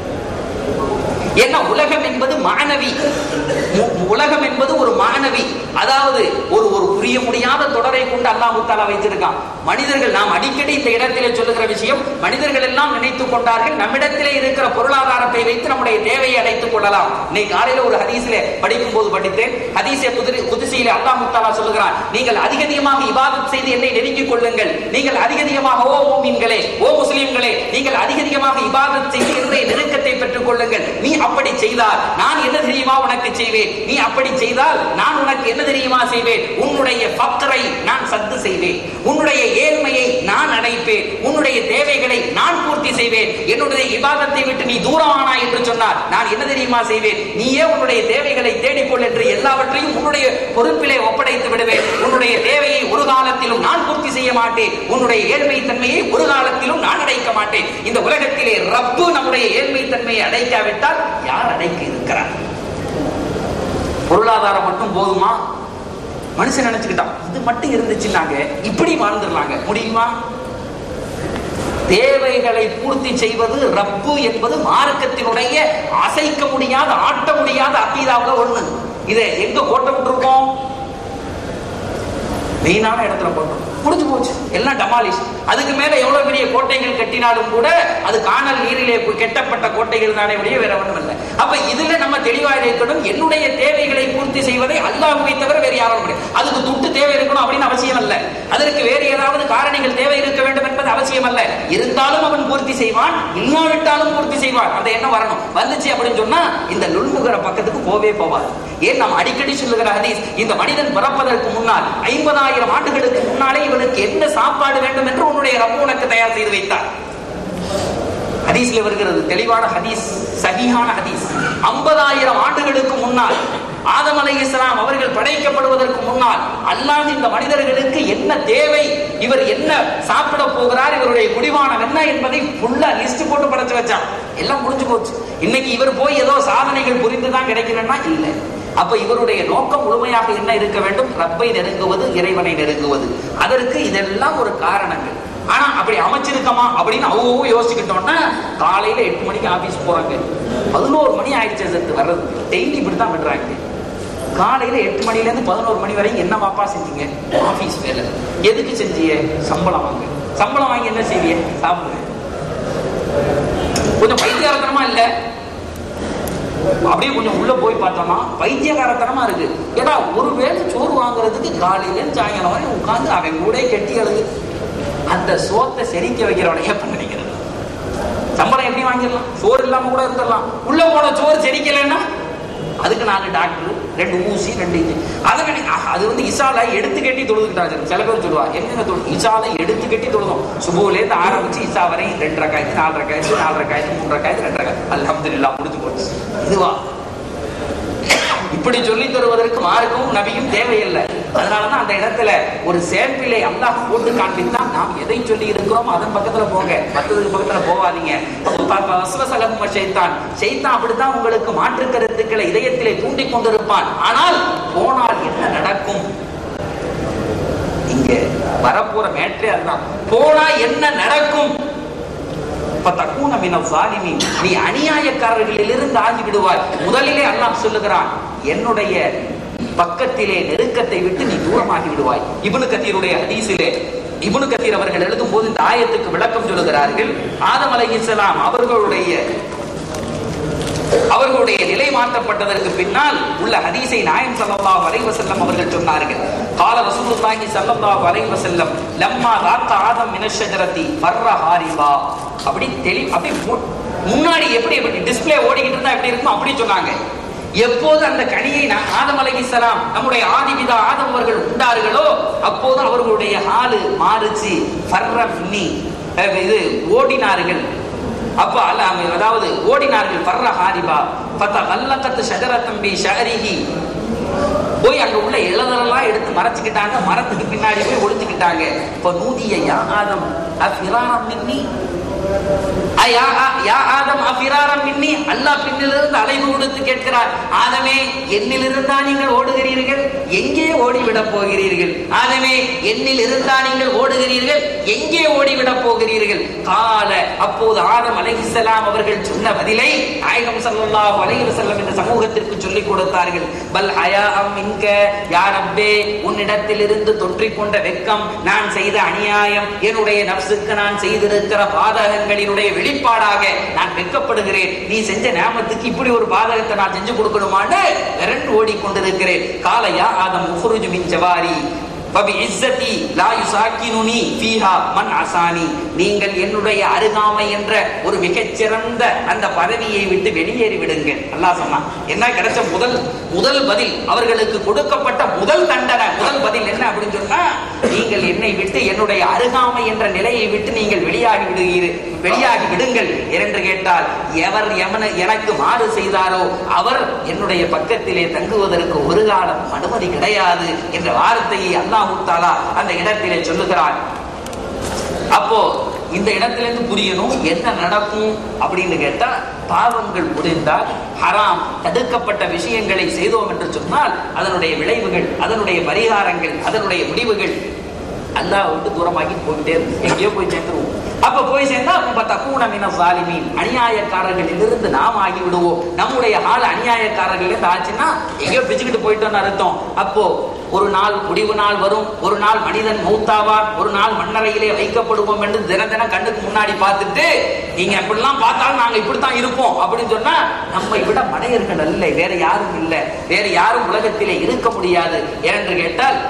ஏன்னா உலகம் என்பது மாணவி மு- உலகம் என்பது ஒரு மாணவி அதாவது ஒரு ஒரு புரிய முடியாத தொடரை கொண்டு அல்லாஹ் தாலா வைத்திருக்கான் மனிதர்கள் நாம் அடிக்கடி இந்த இடத்திலே சொல்லுகிற விஷயம் மனிதர்கள் எல்லாம் நினைத்துக் கொண்டார்கள் நம்மிடத்திலே இருக்கிற பொருளாதாரத்தை வைத்து நம்முடைய தேவையை அடைத்துக் கொள்ளலாம் இன்னைக்கு காலையில ஒரு ஹதீஸிலே படிக்கும் போது படித்தேன் ஹதீஸே குதிரை குதிசையிலே அல்லாஹ் தாலா சொல்லுகிறான் நீங்கள் அதிக அதிகமாக இபாதத் செய்து என்னை நெருங்கிக் கொள்ளுங்கள் நீங்கள் அதிக அதிகமாக ஓ மூமின்களே ஓ முஸ்லிம்களே நீங்கள் அதிக அதிகமாக இபாதத் செய்து என்னுடைய நெருக்கத்தை பெற்றுக் கொள்ளுங்கள் நீ அப்படி செய்தால் நான் என்ன தெரியுமா உனக்கு செய்வேன் நீ அப்படி செய்தால் நான் உனக்கு என்ன தெரியுமா செய்வேன் உன்னுடைய பக்கரை நான் சத்து செய்வேன் உன்னுடைய ஏழ்மையை நான் அடைப்பேன் உன்னுடைய தேவைகளை நான் பூர்த்தி செய்வேன் என்னுடைய இபாதத்தை விட்டு நீ தூரமானா என்று சொன்னார் நான் என்ன தெரியுமா செய்வேன் நீயே உன்னுடைய தேவைகளை தேடிக்கொள் என்று எல்லாவற்றையும் உன்னுடைய பொறுப்பிலே ஒப்படைத்து விடுவேன் உன்னுடைய தேவையை ஒரு காலத்திலும் நான் பூர்த்தி செய்ய மாட்டேன் உன்னுடைய ஏழ்மை தன்மையை ஒரு காலத்திலும் நான் அடைக்க மாட்டேன் இந்த உலகத்திலே ரப்பு நம்முடைய ஏழ்மை தன்மையை அடைக்காவிட்டால் யார் அடைக்க இருக்கிறார் பொருளாதாரம் மட்டும் போதுமா மனுஷன் நினைச்சுக்கிட்டான் இது மட்டும் இருந்துச்சுன்னாங்க இப்படி வாழ்ந்துடலாங்க முடியுமா தேவைகளை பூர்த்தி செய்வது ரப்பு என்பது மார்க்கத்தினுடைய அசைக்க முடியாத ஆட்ட முடியாத அக்கீதாவுல ஒண்ணு இதை எங்க கோட்டை விட்டுருக்கோம் மெயினான இடத்துல போட்டோம் முடிஞ்சு போச்சு எல்லாம் டமாலிஷ் அதுக்கு மேல எவ்வளவு பெரிய கோட்டைகள் கட்டினாலும் கூட அது காணல் நீரிலே கெட்டப்பட்ட கோட்டைகள் தானே ஒழிய வேற ஒண்ணும் இல்லை அப்ப இதுல நம்ம தெளிவாக இருக்கணும் என்னுடைய தேவைகளை பூர்த்தி செய்வதை அல்லாஹ்வை தவிர வேற யாரும் முடியாது அதுக்கு துட்டு தேவை இருக்கணும் அப்படின்னு அவசியம் அல்ல அதற்கு வேறு ஏதாவது காரணிகள் தேவை இருக்க வேண்டும் என்பது அவசியம் அல்ல இருந்தாலும் அவன் பூர்த்தி செய்வான் இல்லாவிட்டாலும் பூர்த்தி செய்வான் அந்த எண்ணம் வரணும் வந்துச்சு அப்படின்னு சொன்னா இந்த நுண்முகர பக்கத்துக்கு போவே போவாது ஏன் நாம் அடிக்கடி சொல்லுகிற ஹதீஸ் இந்த மனிதன் பிறப்பதற்கு முன்னால் ஐம்பதாயிரம் ஆண்டுகளுக்கு முன்னாலே இவனுக்கு என்ன சாப்பாடு வேண்டும் என்று உன்னுடைய ரப்பு உனக்கு தயார் செய்து வைத்தார் ஹதீஸ்ல வருகிறது தெளிவான ஹதீஸ் சகிஹான ஹதீஸ் ஐம்பதாயிரம் ஆண்டுகளுக்கு முன்னால் ஆதம் அலை இஸ்லாம் அவர்கள் படைக்கப்படுவதற்கு முன்னால் அல்லாஹ் இந்த மனிதர்களுக்கு என்ன தேவை இவர் என்ன சாப்பிட போகிறார் இவருடைய குடிவானம் என்ன என்பதை ஃபுல்லா லிஸ்ட் போட்டு படைச்சு வச்சான் எல்லாம் முடிஞ்சு போச்சு இன்னைக்கு இவர் போய் ஏதோ சாதனைகள் புரிந்துதான் கிடைக்கணும்னா இல்லை அப்ப இவருடைய நோக்கம் முழுமையாக என்ன இருக்க வேண்டும் ரப்பை நெருங்குவது இறைவனை நெருங்குவது அதற்கு இதெல்லாம் ஒரு காரணங்கள் ஆனா அப்படி அமைச்சிருக்கமா அப்படின்னு அவங்க யோசிச்சுக்கிட்டோம்னா காலையில எட்டு மணிக்கு ஆபீஸ் போறாங்க பதினோரு மணி ஆயிடுச்சு சேர்த்து வர்றது டெய்லி இப்படித்தான் பண்றாங்க காலையில எட்டு மணில இருந்து பதினோரு மணி வரைக்கும் என்ன பாப்பா செஞ்சீங்க ஆபீஸ் வேலை எதுக்கு செஞ்சீங்க சம்பளம் வாங்க சம்பளம் வாங்கி என்ன செய்வீங்க சாப்பிடுங்க கொஞ்சம் பைத்தியாரத்தனமா இல்ல அப்படியே கொஞ்சம் உள்ள போய் பார்த்தோம்னா பைத்தியகாரத்தனமா இருக்கு ஏன்னா ஒருவேளை சோறு வாங்குறதுக்கு காலையில இருந்து சாயங்காலம் வரை உட்கார்ந்து அவன் கூட கெட்டி அழுது அந்த சோத்தை செரிக்க வைக்கிறவனை எப்ப நினைக்கிறது சம்பளம் எப்படி வாங்கிடலாம் சோறு இல்லாம கூட இருந்துடலாம் உள்ள போன சோறு செரிக்கலைன்னா அதுக்கு நாலு டாக்டர் ரெண்டு ஊசி ரெண்டு இது அதை நினை ஆஹா, அது வந்து இசாலை எடுத்து கட்டி தொழுதுக்கிட்டாங்க சில பேர் சொல்லுவா என்னென்ன தொழு இசாலை எடுத்து கட்டி தொழுதும் சுபுலேருந்து ஆரம்பிச்சு இசா வரை ரெண்டு ரக்காயத்து நாலு ரக்காயத்து நாலு ரக்காயத்து மூணு ரக்காயத்து ரெண்டு ரக்காயத்து அல்ஹம்துலில்லாஹ் முடிஞ்சு போச்சு இதுவா இப்படி சொல்லி தருவதற்கு மார்க்கும் நபியும் தேவையில்லை அதனாலதான் அந்த இடத்துல ஒரு சேம்பிளை அல்லாஹ் போட்டு காண்பித்தான் நாம் எதை சொல்லி இருக்கிறோம் அதன் பக்கத்துல போங்க மற்றதுக்கு பக்கத்துல போவாதீங்க வஸ்வசலம் செய்தான் செய்தான் அப்படித்தான் உங்களுக்கு மாற்று கருத்துக்களை இதயத்திலே தூண்டி கொண்டிருப்பான் ஆனால் போனால் என்ன நடக்கும் இங்க வரப்போற மேற்றே அதுதான் போனா என்ன நடக்கும் ஃபதகூன மினல் ஸாலிமீன். நீ அநியாயக்காரர்களிலிருந்து ஆகி விடுவாய் முதலிலே அல்லாஹ் சொல்லுகிறான் என்னுடைய பக்கத்திலே நெருக்கத்தை விட்டு நீ தூரமாகி விடுவாய் இப்னு கத்தீருடைய ஹதீஸிலே இப்னு கத்தீர் அவர்கள் எழுதும் போது இந்த ஆயத்துக்கு விளக்கம் சொல்லுகிறார்கள் ஆதம் அலைஹிஸ்ஸலாம் அவர்களுடைய அவர்களுடைய நிலை மாற்றப்பட்டதற்கு பின்னால் உள்ள ஹதீஸை நாயம் ஸல்லல்லாஹு அலைஹி வஸல்லம் அவர்கள் சொன்னார்கள் قال رسول الله صلى الله عليه وسلم لما ذاق آدم من الشجرة فر هاربا அப்படி தெளி அப்படி மு- முன்னாடி எப்படி எப்படி டிஸ்ப்ளே ஓடிக்கிட்டு இருந்தா எப்படி இருக்கும் அப்படி சொன்னாங்க எப்போது அந்த கனியை நான் ஆதம் அலைஹிஸ்ஸலாம் நம்முடைய ஆதிபிதா ஆதம் அவர்கள் உண்டார்களோ அப்போது அவர்களுடைய ஹாலு மாறுச்சு ஃபர்ர மின்னி அஹ், இது ஓடினார்கள் அப்ப அல்ல அதாவது ஓடினார்கள் பர்ற ஹாரிபா பத்தா கல்லக்கத்து ஷஜரத்தம்பி ஷஹரிஹி போய் அங்க உள்ள இளதரெல்லாம் எடுத்து மறைச்சுக்கிட்டாங்க மரத்துக்கு பின்னாடி போய் ஒளிச்சுக்கிட்டாங்க இப்ப நூதிய யா ஆதம் அஃபிராரம் மின்னி அயா ஆ- யா ஆதம் அஃபிராரம் மின்னி அல்லாஹ் பின்னிலிருந்து அலைவு கொடுத்து கேட்கிறார் ஆதமே என்னில் இருந்தா நீங்கள் ஓடுகிறீர்கள் எங்கே ஓடிவிடப் போகிறீர்கள் ஆதமே என்னில் இருந்தா நீங்கள் ஓடுகிறீர்கள் எங்கே ஓடிவிடப் போகிறீர்கள் கால அப்போது ஆதம் அலைஹிஸ்ஸலாம் அவர்கள் சொன்ன பதிலை நாயகம் ஸல்லல்லாஹு அலைஹி வஸல்லம் இந்த சமூகத்திற்கு சொல்லிக் கொடுத்தார்கள் பல் ஹயா அம் இன்க யா ரப்பே உன்னிடத்திலிருந்து தொற்றிக் கொண்ட வெட்கம் நான் செய்த அநியாயம் என்னுடைய நப்சுக்கு நான் செய்திருக்கிற பாதகங்களினுடைய வெளிப்பாடாக நான் வெட்கப்படுகிறேன் நீ செஞ்ச நேமத்துக்கு இப்படி ஒரு பாதகத்தை நான் செஞ்சு கொடுக்கணுமான்னு விரண்டு ஓடிக்கொண்டிருக்கிறேன் காலையா ஆதம் முஃபுருஜு மின் ஜவாரி பபி இஸ்ஸதி லா யுசாக்கினுனி ஃபீஹா மன் அசானி நீங்கள் என்னுடைய அருகாமை என்ற ஒரு மிகச்சிறந்த அந்த பதவியை விட்டு வெளியேறி விடுங்கள் அல்லாஹ் சொன்னான் என்ன கிடைச்ச முதல் முதல் பதில் அவர்களுக்கு கொடுக்கப்பட்ட முதல் தண்டனை முதல் பதில் என்ன அப்படின்னு சொன்னா நீங்கள் என்னை விட்டு என்னுடைய அருகாமை என்ற நிலையை விட்டு நீங்கள் வெளியாகி விடுகிறீர்கள் வெளியாகி விடுங்கள் என்று கேட்டால் எவர் எமன எனக்கு மாறு செய்தாரோ அவர் என்னுடைய பக்கத்திலே தங்குவதற்கு ஒரு காலம் அனுமதி கிடையாது என்ற வார்த்தையை அல்லாஹு தாலா அந்த இடத்திலே சொல்லுகிறார் அப்போ இந்த இடத்திலிருந்து புரியணும் என்ன நடக்கும் அப்படின்னு கேட்டா பாவங்கள் முடிந்தால் ஹராம் தடுக்கப்பட்ட விஷயங்களை செய்தோம் என்று சொன்னால் அதனுடைய விளைவுகள் அதனுடைய பரிகாரங்கள் அதனுடைய முடிவுகள் அல்லாஹ் விட்டு தூரமாகி போயிட்டே இருக்கு எங்கேயோ போய் சேர்ந்துருவோம் அப்ப போய் சேர்ந்தா அப்ப தக்கூன மின சாலிமீன் அநியாயக்காரர்களிலிருந்து நாம் ஆகி விடுவோம் நம்முடைய ஆள் அநியாயக்காரர்கள் இருந்து ஆச்சுன்னா எங்கேயோ பிச்சுக்கிட்டு போயிட்டோம்னு அர்த்தம் அப்போ ஒரு நாள் முடிவு நாள் வரும் ஒரு நாள் மனிதன் மௌத்தாவார் ஒரு நாள் மண்ணறையிலே வைக்கப்படுவோம் என்று தின தினம் கண்ணுக்கு முன்னாடி பார்த்துட்டு நீங்க எப்படிலாம் பார்த்தாலும் நாங்க இப்படித்தான் இருப்போம் அப்படின்னு சொன்னா நம்மை விட மடையர்கள் அல்ல வேற யாரும் இல்லை வேற யாரும் உலகத்திலே இருக்க முடியாது ஏனென்று கேட்டால்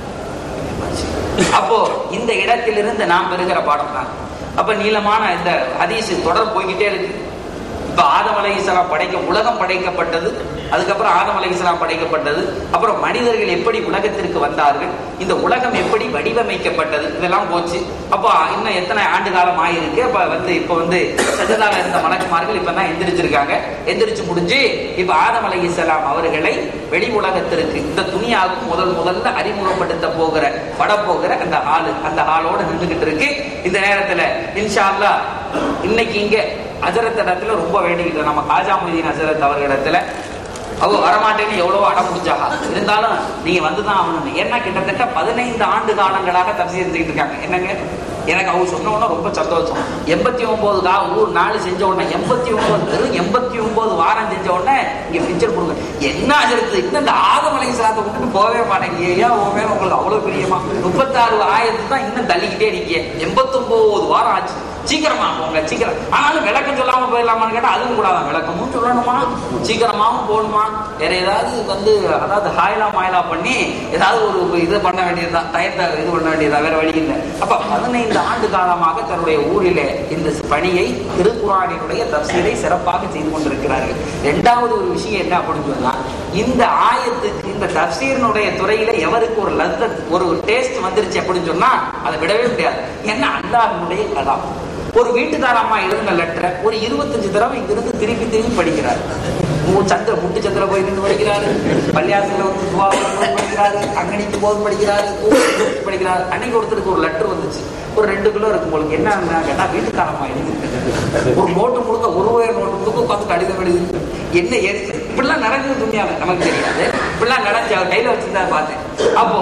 அப்போ இந்த இடத்திலிருந்து நாம் பெறுகிற பாடம் தான் அப்ப நீளமான இந்த ஹதீஸ் தொடர் போய்கிட்டே இருக்கு இப்ப ஆதம் அலைஹிஸ்ஸலாம் படைக்க உலகம் படைக்கப்பட்டது அதுக்கப்புறம் ஆதம் அலைஹிஸ்ஸலாம் படைக்கப்பட்டது அப்புறம் மனிதர்கள் எப்படி உலகத்திற்கு வந்தார்கள் இந்த உலகம் எப்படி வடிவமைக்கப்பட்டது இதெல்லாம் போச்சு அப்போ இன்னும் எத்தனை ஆண்டு காலம் ஆயிருக்கு அப்ப வந்து இப்ப வந்து சஜதால இருந்த மலக்குமார்கள் இப்ப தான் எந்திரிச்சிருக்காங்க எந்திரிச்சு முடிஞ்சு இப்ப ஆதம் அலைஹிஸ்ஸலாம் அவர்களை வெளி உலகத்திற்கு இந்த துணியாவுக்கு முதல் முதல்ல அறிமுகப்படுத்த போகிற பட போகிற அந்த ஆளு அந்த ஆளோட நின்றுகிட்டு இருக்கு இந்த நேரத்துல இன்ஷா அல்லாஹ் இன்னைக்கு இங்க அஜரத் இடத்துல ரொம்ப வேண்டிக்கிட்டு நம்ம காஜா மொய்தீன் அஜரத் அவர்களிடத்துல அவங்க வரமாட்டேன்னு எவ்வளவோ அடம் பிடிச்சாங்க இருந்தாலும் நீங்க வந்துதான் ஆகணும் ஏன்னா கிட்டத்தட்ட பதினைந்து ஆண்டு காலங்களாக தப்சீர் இருந்துகிட்டு இருக்காங்க என்னங்க எனக்கு அவங்க சொன்ன உடனே ரொம்ப சந்தோஷம் எண்பத்தி ஒன்பது கா ஊர் நாலு செஞ்ச உடனே எண்பத்தி ஒன்பது வெறும் எண்பத்தி ஒன்பது வாரம் செஞ்ச உடனே இங்க பிக்சர் கொடுங்க என்ன ஆச்சரித்து இன்னும் இந்த ஆதமலை சாத்தை விட்டுட்டு போகவே மாட்டேங்க ஏன் உன் மேல உங்களுக்கு அவ்வளவு பிரியமா முப்பத்தாறு ஆயிரத்து தான் இன்னும் தள்ளிக்கிட்டே நிக்க எண்பத்தொன்பது வாரம் ஆச்சு சீக்கிரமா போங்க சீக்கிரம் ஆனாலும் விளக்கம் சொல்லாம போயிடலாமான்னு கேட்டா அதுவும் கூடாதான் விளக்கமும் சொல்லணுமா சீக்கிரமாவும் போகணுமா வேற ஏதாவது வந்து அதாவது ஹாயிலா மாயிலா பண்ணி ஏதாவது ஒரு இது பண்ண வேண்டியதுதான் டயத்தை இது பண்ண வேண்டியதா வேற வழி இல்லை அப்ப பதினைந்து ஆண்டு காலமாக தன்னுடைய ஊரிலே இந்த பணியை திருக்குறானினுடைய தப்சீரை சிறப்பாக செய்து கொண்டிருக்கிறார்கள் இரண்டாவது ஒரு விஷயம் என்ன அப்படின்னு சொன்னா இந்த ஆயத்துக்கு இந்த தப்சீரினுடைய துறையில எவருக்கு ஒரு லத்தத் ஒரு டேஸ்ட் வந்துருச்சு அப்படின்னு சொன்னா அதை விடவே முடியாது ஏன்னா அல்லாஹ்வினுடைய கலாம் ஒரு வீட்டுக்கார அம்மா எழுதின லெட்டரை ஒரு இருபத்தஞ்சு தடவை இங்கிருந்து திருப்பி திருப்பி படிக்கிறார் மூ- சந்திர முட்டு சந்திர போய் நின்று படிக்கிறாரு பள்ளியாசல வந்து துவா ஓதும்போது படிக்கிறாரு அங்கனிக்கு போது படிக்கிறாரு கூப்பிட்டு படிக்கிறாரு அன்னைக்கு ஒருத்தருக்கு ஒரு லெட்டர் வந்துச்சு ஒரு ரெண்டு கிலோ இருக்கும் உங்களுக்கு என்ன கேட்டா வீட்டுக்காரம்மா எழுதி ஒரு நோட்டு முழுக்க ஒரு உயர் நோட்டு முழுக்க உட்காந்து கடிதம் எழுதி என்ன ஏறிச்சு இப்படிலாம் நடக்குது துணியாவில் நமக்கு தெரியாது இப்படிலாம் நடந்துச்சு அவர் கையில வச்சிருந்தா பார்த்தேன் அப்போ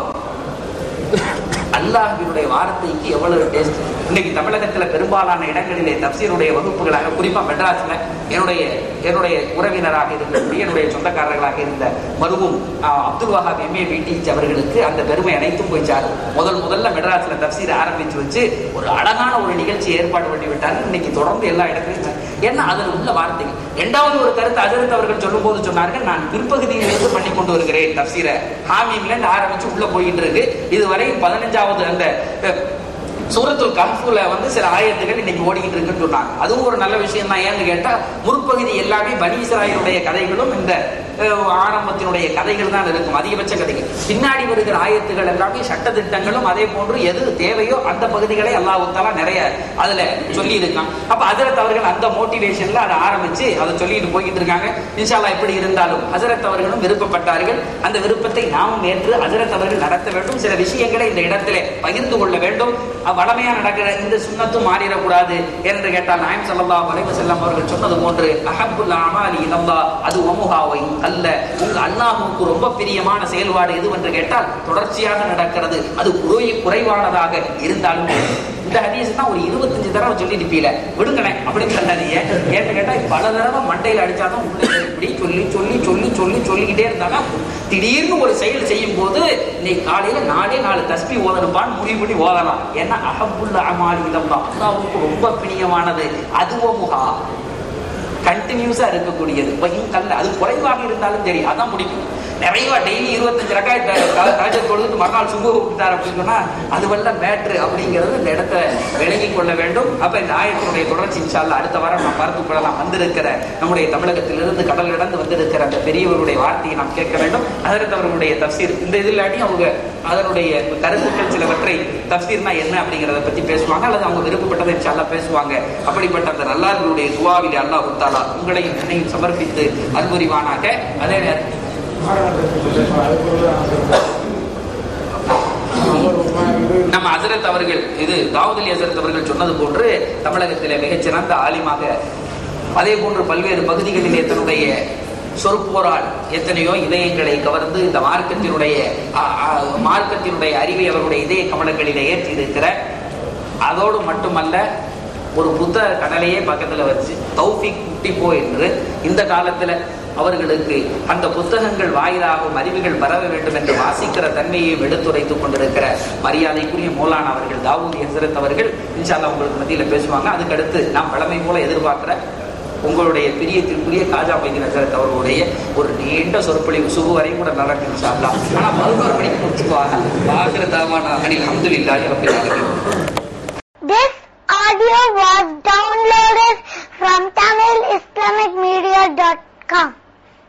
அல்லாஹினுடைய வார்த்தைக்கு எவ்வளவு டேஸ்ட் இன்னைக்கு தமிழகத்துல பெரும்பாலான இடங்களிலே தப்சீருடைய வகுப்புகளாக குறிப்பா மெட்ராஸ்ல என்னுடைய என்னுடைய உறவினராக இருக்கக்கூடிய என்னுடைய சொந்தக்காரர்களாக இருந்த மருவும் ஆஹ், அப்துல் வஹாப் எம்ஏ பிடிச் அவர்களுக்கு அந்த பெருமை அனைத்தும் போய் சாரும் முதல் முதல்ல மெட்ராஸ்ல தப்சீர் ஆரம்பிச்சு வச்சு ஒரு அழகான ஒரு நிகழ்ச்சி ஏற்பாடு பண்ணி விட்டார்கள் இன்னைக்கு தொடர்ந்து எல்லா இடத்துலையும் ஏன்னா அதில் உள்ள வார்த்தைகள் இரண்டாவது ஒரு கருத்து அஜரத் அவர்கள் சொல்லும்போது சொன்னார்கள் நான் பிற்பகுதியிலிருந்து பண்ணி கொண்டு வருகிறேன் தப்சீரை ஹாமீம்ல இருந்து ஆரம்பிச்சு உள்ள போயிட்டு இருக்கு இதுவரை பதினஞ்சாவது அந்த அஹ், சூரத்துல் கஹ்ஃபுல வந்து சில ஆயத்துகள் இன்னைக்கு ஓடிக்கிட்டு இருக்குன்னு சொன்னாங்க அதுவும் ஒரு நல்ல விஷயம் தான் ஏன்னு கேட்டா முற்பகுதி எல்லாமே பனி இஸ்ராயலுடைய கதைகளும் இந்த அஹ், ஆரம்பத்தினுடைய கதைகள் தான் இருக்கும் அதிகபட்ச கதைகள் பின்னாடி வருகிற ஆயத்துகள் எல்லாமே சட்ட திட்டங்களும் அதே போன்று எது தேவையோ அந்த பகுதிகளை அல்லாஹ் தாலா நிறைய அதுல சொல்லி இருக்கான் அப்ப ஹசரத் அவர்கள் அந்த மோட்டிவேஷன்ல அதை ஆரம்பிச்சு அதை சொல்லிட்டு போய்கிட்டு இருக்காங்க இன்ஷால்லா எப்படி இருந்தாலும் ஹசரத் அவர்களும் விருப்பப்பட்டார்கள் அந்த விருப்பத்தை நாமும் ஏற்று ஹசரத் அவர்கள் நடத்த வேண்டும் சில விஷயங்களை இந்த இடத்திலே பகிர்ந்து கொள்ள வேண்டும் அஹ் வளமையா நடக்கிற இந்த சுண்ணத்தும் மாறிடக்கூடாது என்று கேட்டால் நாயம் ஸல்லல்லாஹு அலைஹி வஸல்லம் அவர்கள் சொன்னது போன்று அஹப்புல் அமாலி இலல்லா அது ஒமுகாவை அல்ல உங்க அல்லாஹ்வுக்கு ரொம்ப பிரியமான செயல்பாடு எது என்று கேட்டால் தொடர்ச்சியாக நடக்கிறது அது குறை குறைவானதாக இருந்தாலும் இந்த ஹதீஸ் தான் ஒரு இருபத்தஞ்சு தடவை சொல்லி இருப்பீல விடுங்களேன் அப்படின்னு சொல்லாதீங்க ஏன்னு கேட்டா பல தடவை மண்டையில் அடிச்சாதான் உள்ள இப்படி சொல்லி சொல்லி சொல்லி சொல்லி சொல்லிக்கிட்டே இருந்தாங்க திடீர்னு ஒரு செயல் செய்யும் போது இன்னைக்கு காலையில நாலே நாலு தஸ்பி ஓதணுப்பான்னு முடிவு பண்ணி ஓதலாம் ஏன்னா அகப்புள்ள அமாலி இலம்தான் அல்லாஹ்வுக்கு ரொம்ப பிரியமானது அதுவோ முகா கண்டினியூஸா இருக்கக்கூடியது வகையும் கல்ல அது குறைவாக இருந்தாலும் சரி அதான் முடிக்கும் நிறைவா டெய்லி இருபத்தஞ்சு ரக்காய் ராஜர் தொழுதுட்டு மறுநாள் சுபு விட்டார் அப்படின்னு சொன்னா அது வல்ல மேட்ரு அப்படிங்கிறது இந்த இடத்த விளங்கிக் கொள்ள வேண்டும் அப்ப இந்த ஆயத்தினுடைய தொடர்ச்சி இன்ஷால்ல அடுத்த வாரம் நாம் பார்த்து கொள்ளலாம் வந்திருக்கிற நம்முடைய தமிழகத்திலிருந்து கடல் கடந்து வந்திருக்கிற அந்த பெரியவருடைய வார்த்தையை நாம் கேட்க வேண்டும் அதற்கு அவர்களுடைய தப்சீர் இந்த இதில்லாட்டி அவங்க அதனுடைய கருத்துக்கள் சிலவற்றை தப்சீர்னா என்ன அப்படிங்கிறத பத்தி பேசுவாங்க அல்லது அவங்க விருப்பப்பட்டதை இன்ஷால்லா பேசுவாங்க அப்படிப்பட்ட அந்த நல்லார்களுடைய துவாவிலே அல்லாஹ் தாலா உங்களையும் என்னையும் சமர்ப்பித்து அன்புரிவானாக அதே நேரத்தில் நம்ம ஹசரத் அவர்கள் இது தாவூத் அலி ஹசரத் அவர்கள் சொன்னது போன்று தமிழகத்திலே மிகச்சிறந்த ஆலிமாக அதே போன்று பல்வேறு பகுதிகளிலே தன்னுடைய சொற்போரால் எத்தனையோ இதயங்களை கவர்ந்து இந்த மார்க்கத்தினுடைய ஆ, ஆ, மார்க்கத்தினுடைய அறிவை அவருடைய இதய கமலங்களிலே ஏற்றி இருக்கிற அதோடு மட்டுமல்ல ஒரு புத்தக கடலையே பக்கத்துல வச்சு தௌஃபிக் குட்டிப்போ என்று இந்த காலத்துல அவர்களுக்கு அந்த புத்தகங்கள் வாயிலாகவும் அறிவுகள் பரவ வேண்டும் என்று வாசிக்கிற தன்மையையும் எடுத்துரைத்துக் கொண்டிருக்கிற மரியாதைக்குரிய மௌலானா அவர்கள் தாவூதி ஹசரத் அவர்கள் இன்ஷால்லா உங்களுக்கு மத்தியில பேசுவாங்க அதுக்கடுத்து நாம் பழமை போல எதிர்பார்க்கிற உங்களுடைய பிரியத்திற்குரிய காஜா மைதீன் ஹசரத் அவர்களுடைய ஒரு நீண்ட சொற்பொழிவு சுகு வரை கூட நடக்கும் இன்ஷால்லா ஆனா பதினோரு மணிக்கு முடிச்சுக்குவாங்க ஆகிற தாமான அனில் அஹமதுல்லாஹி ரபில் ஆலமீன் This audio was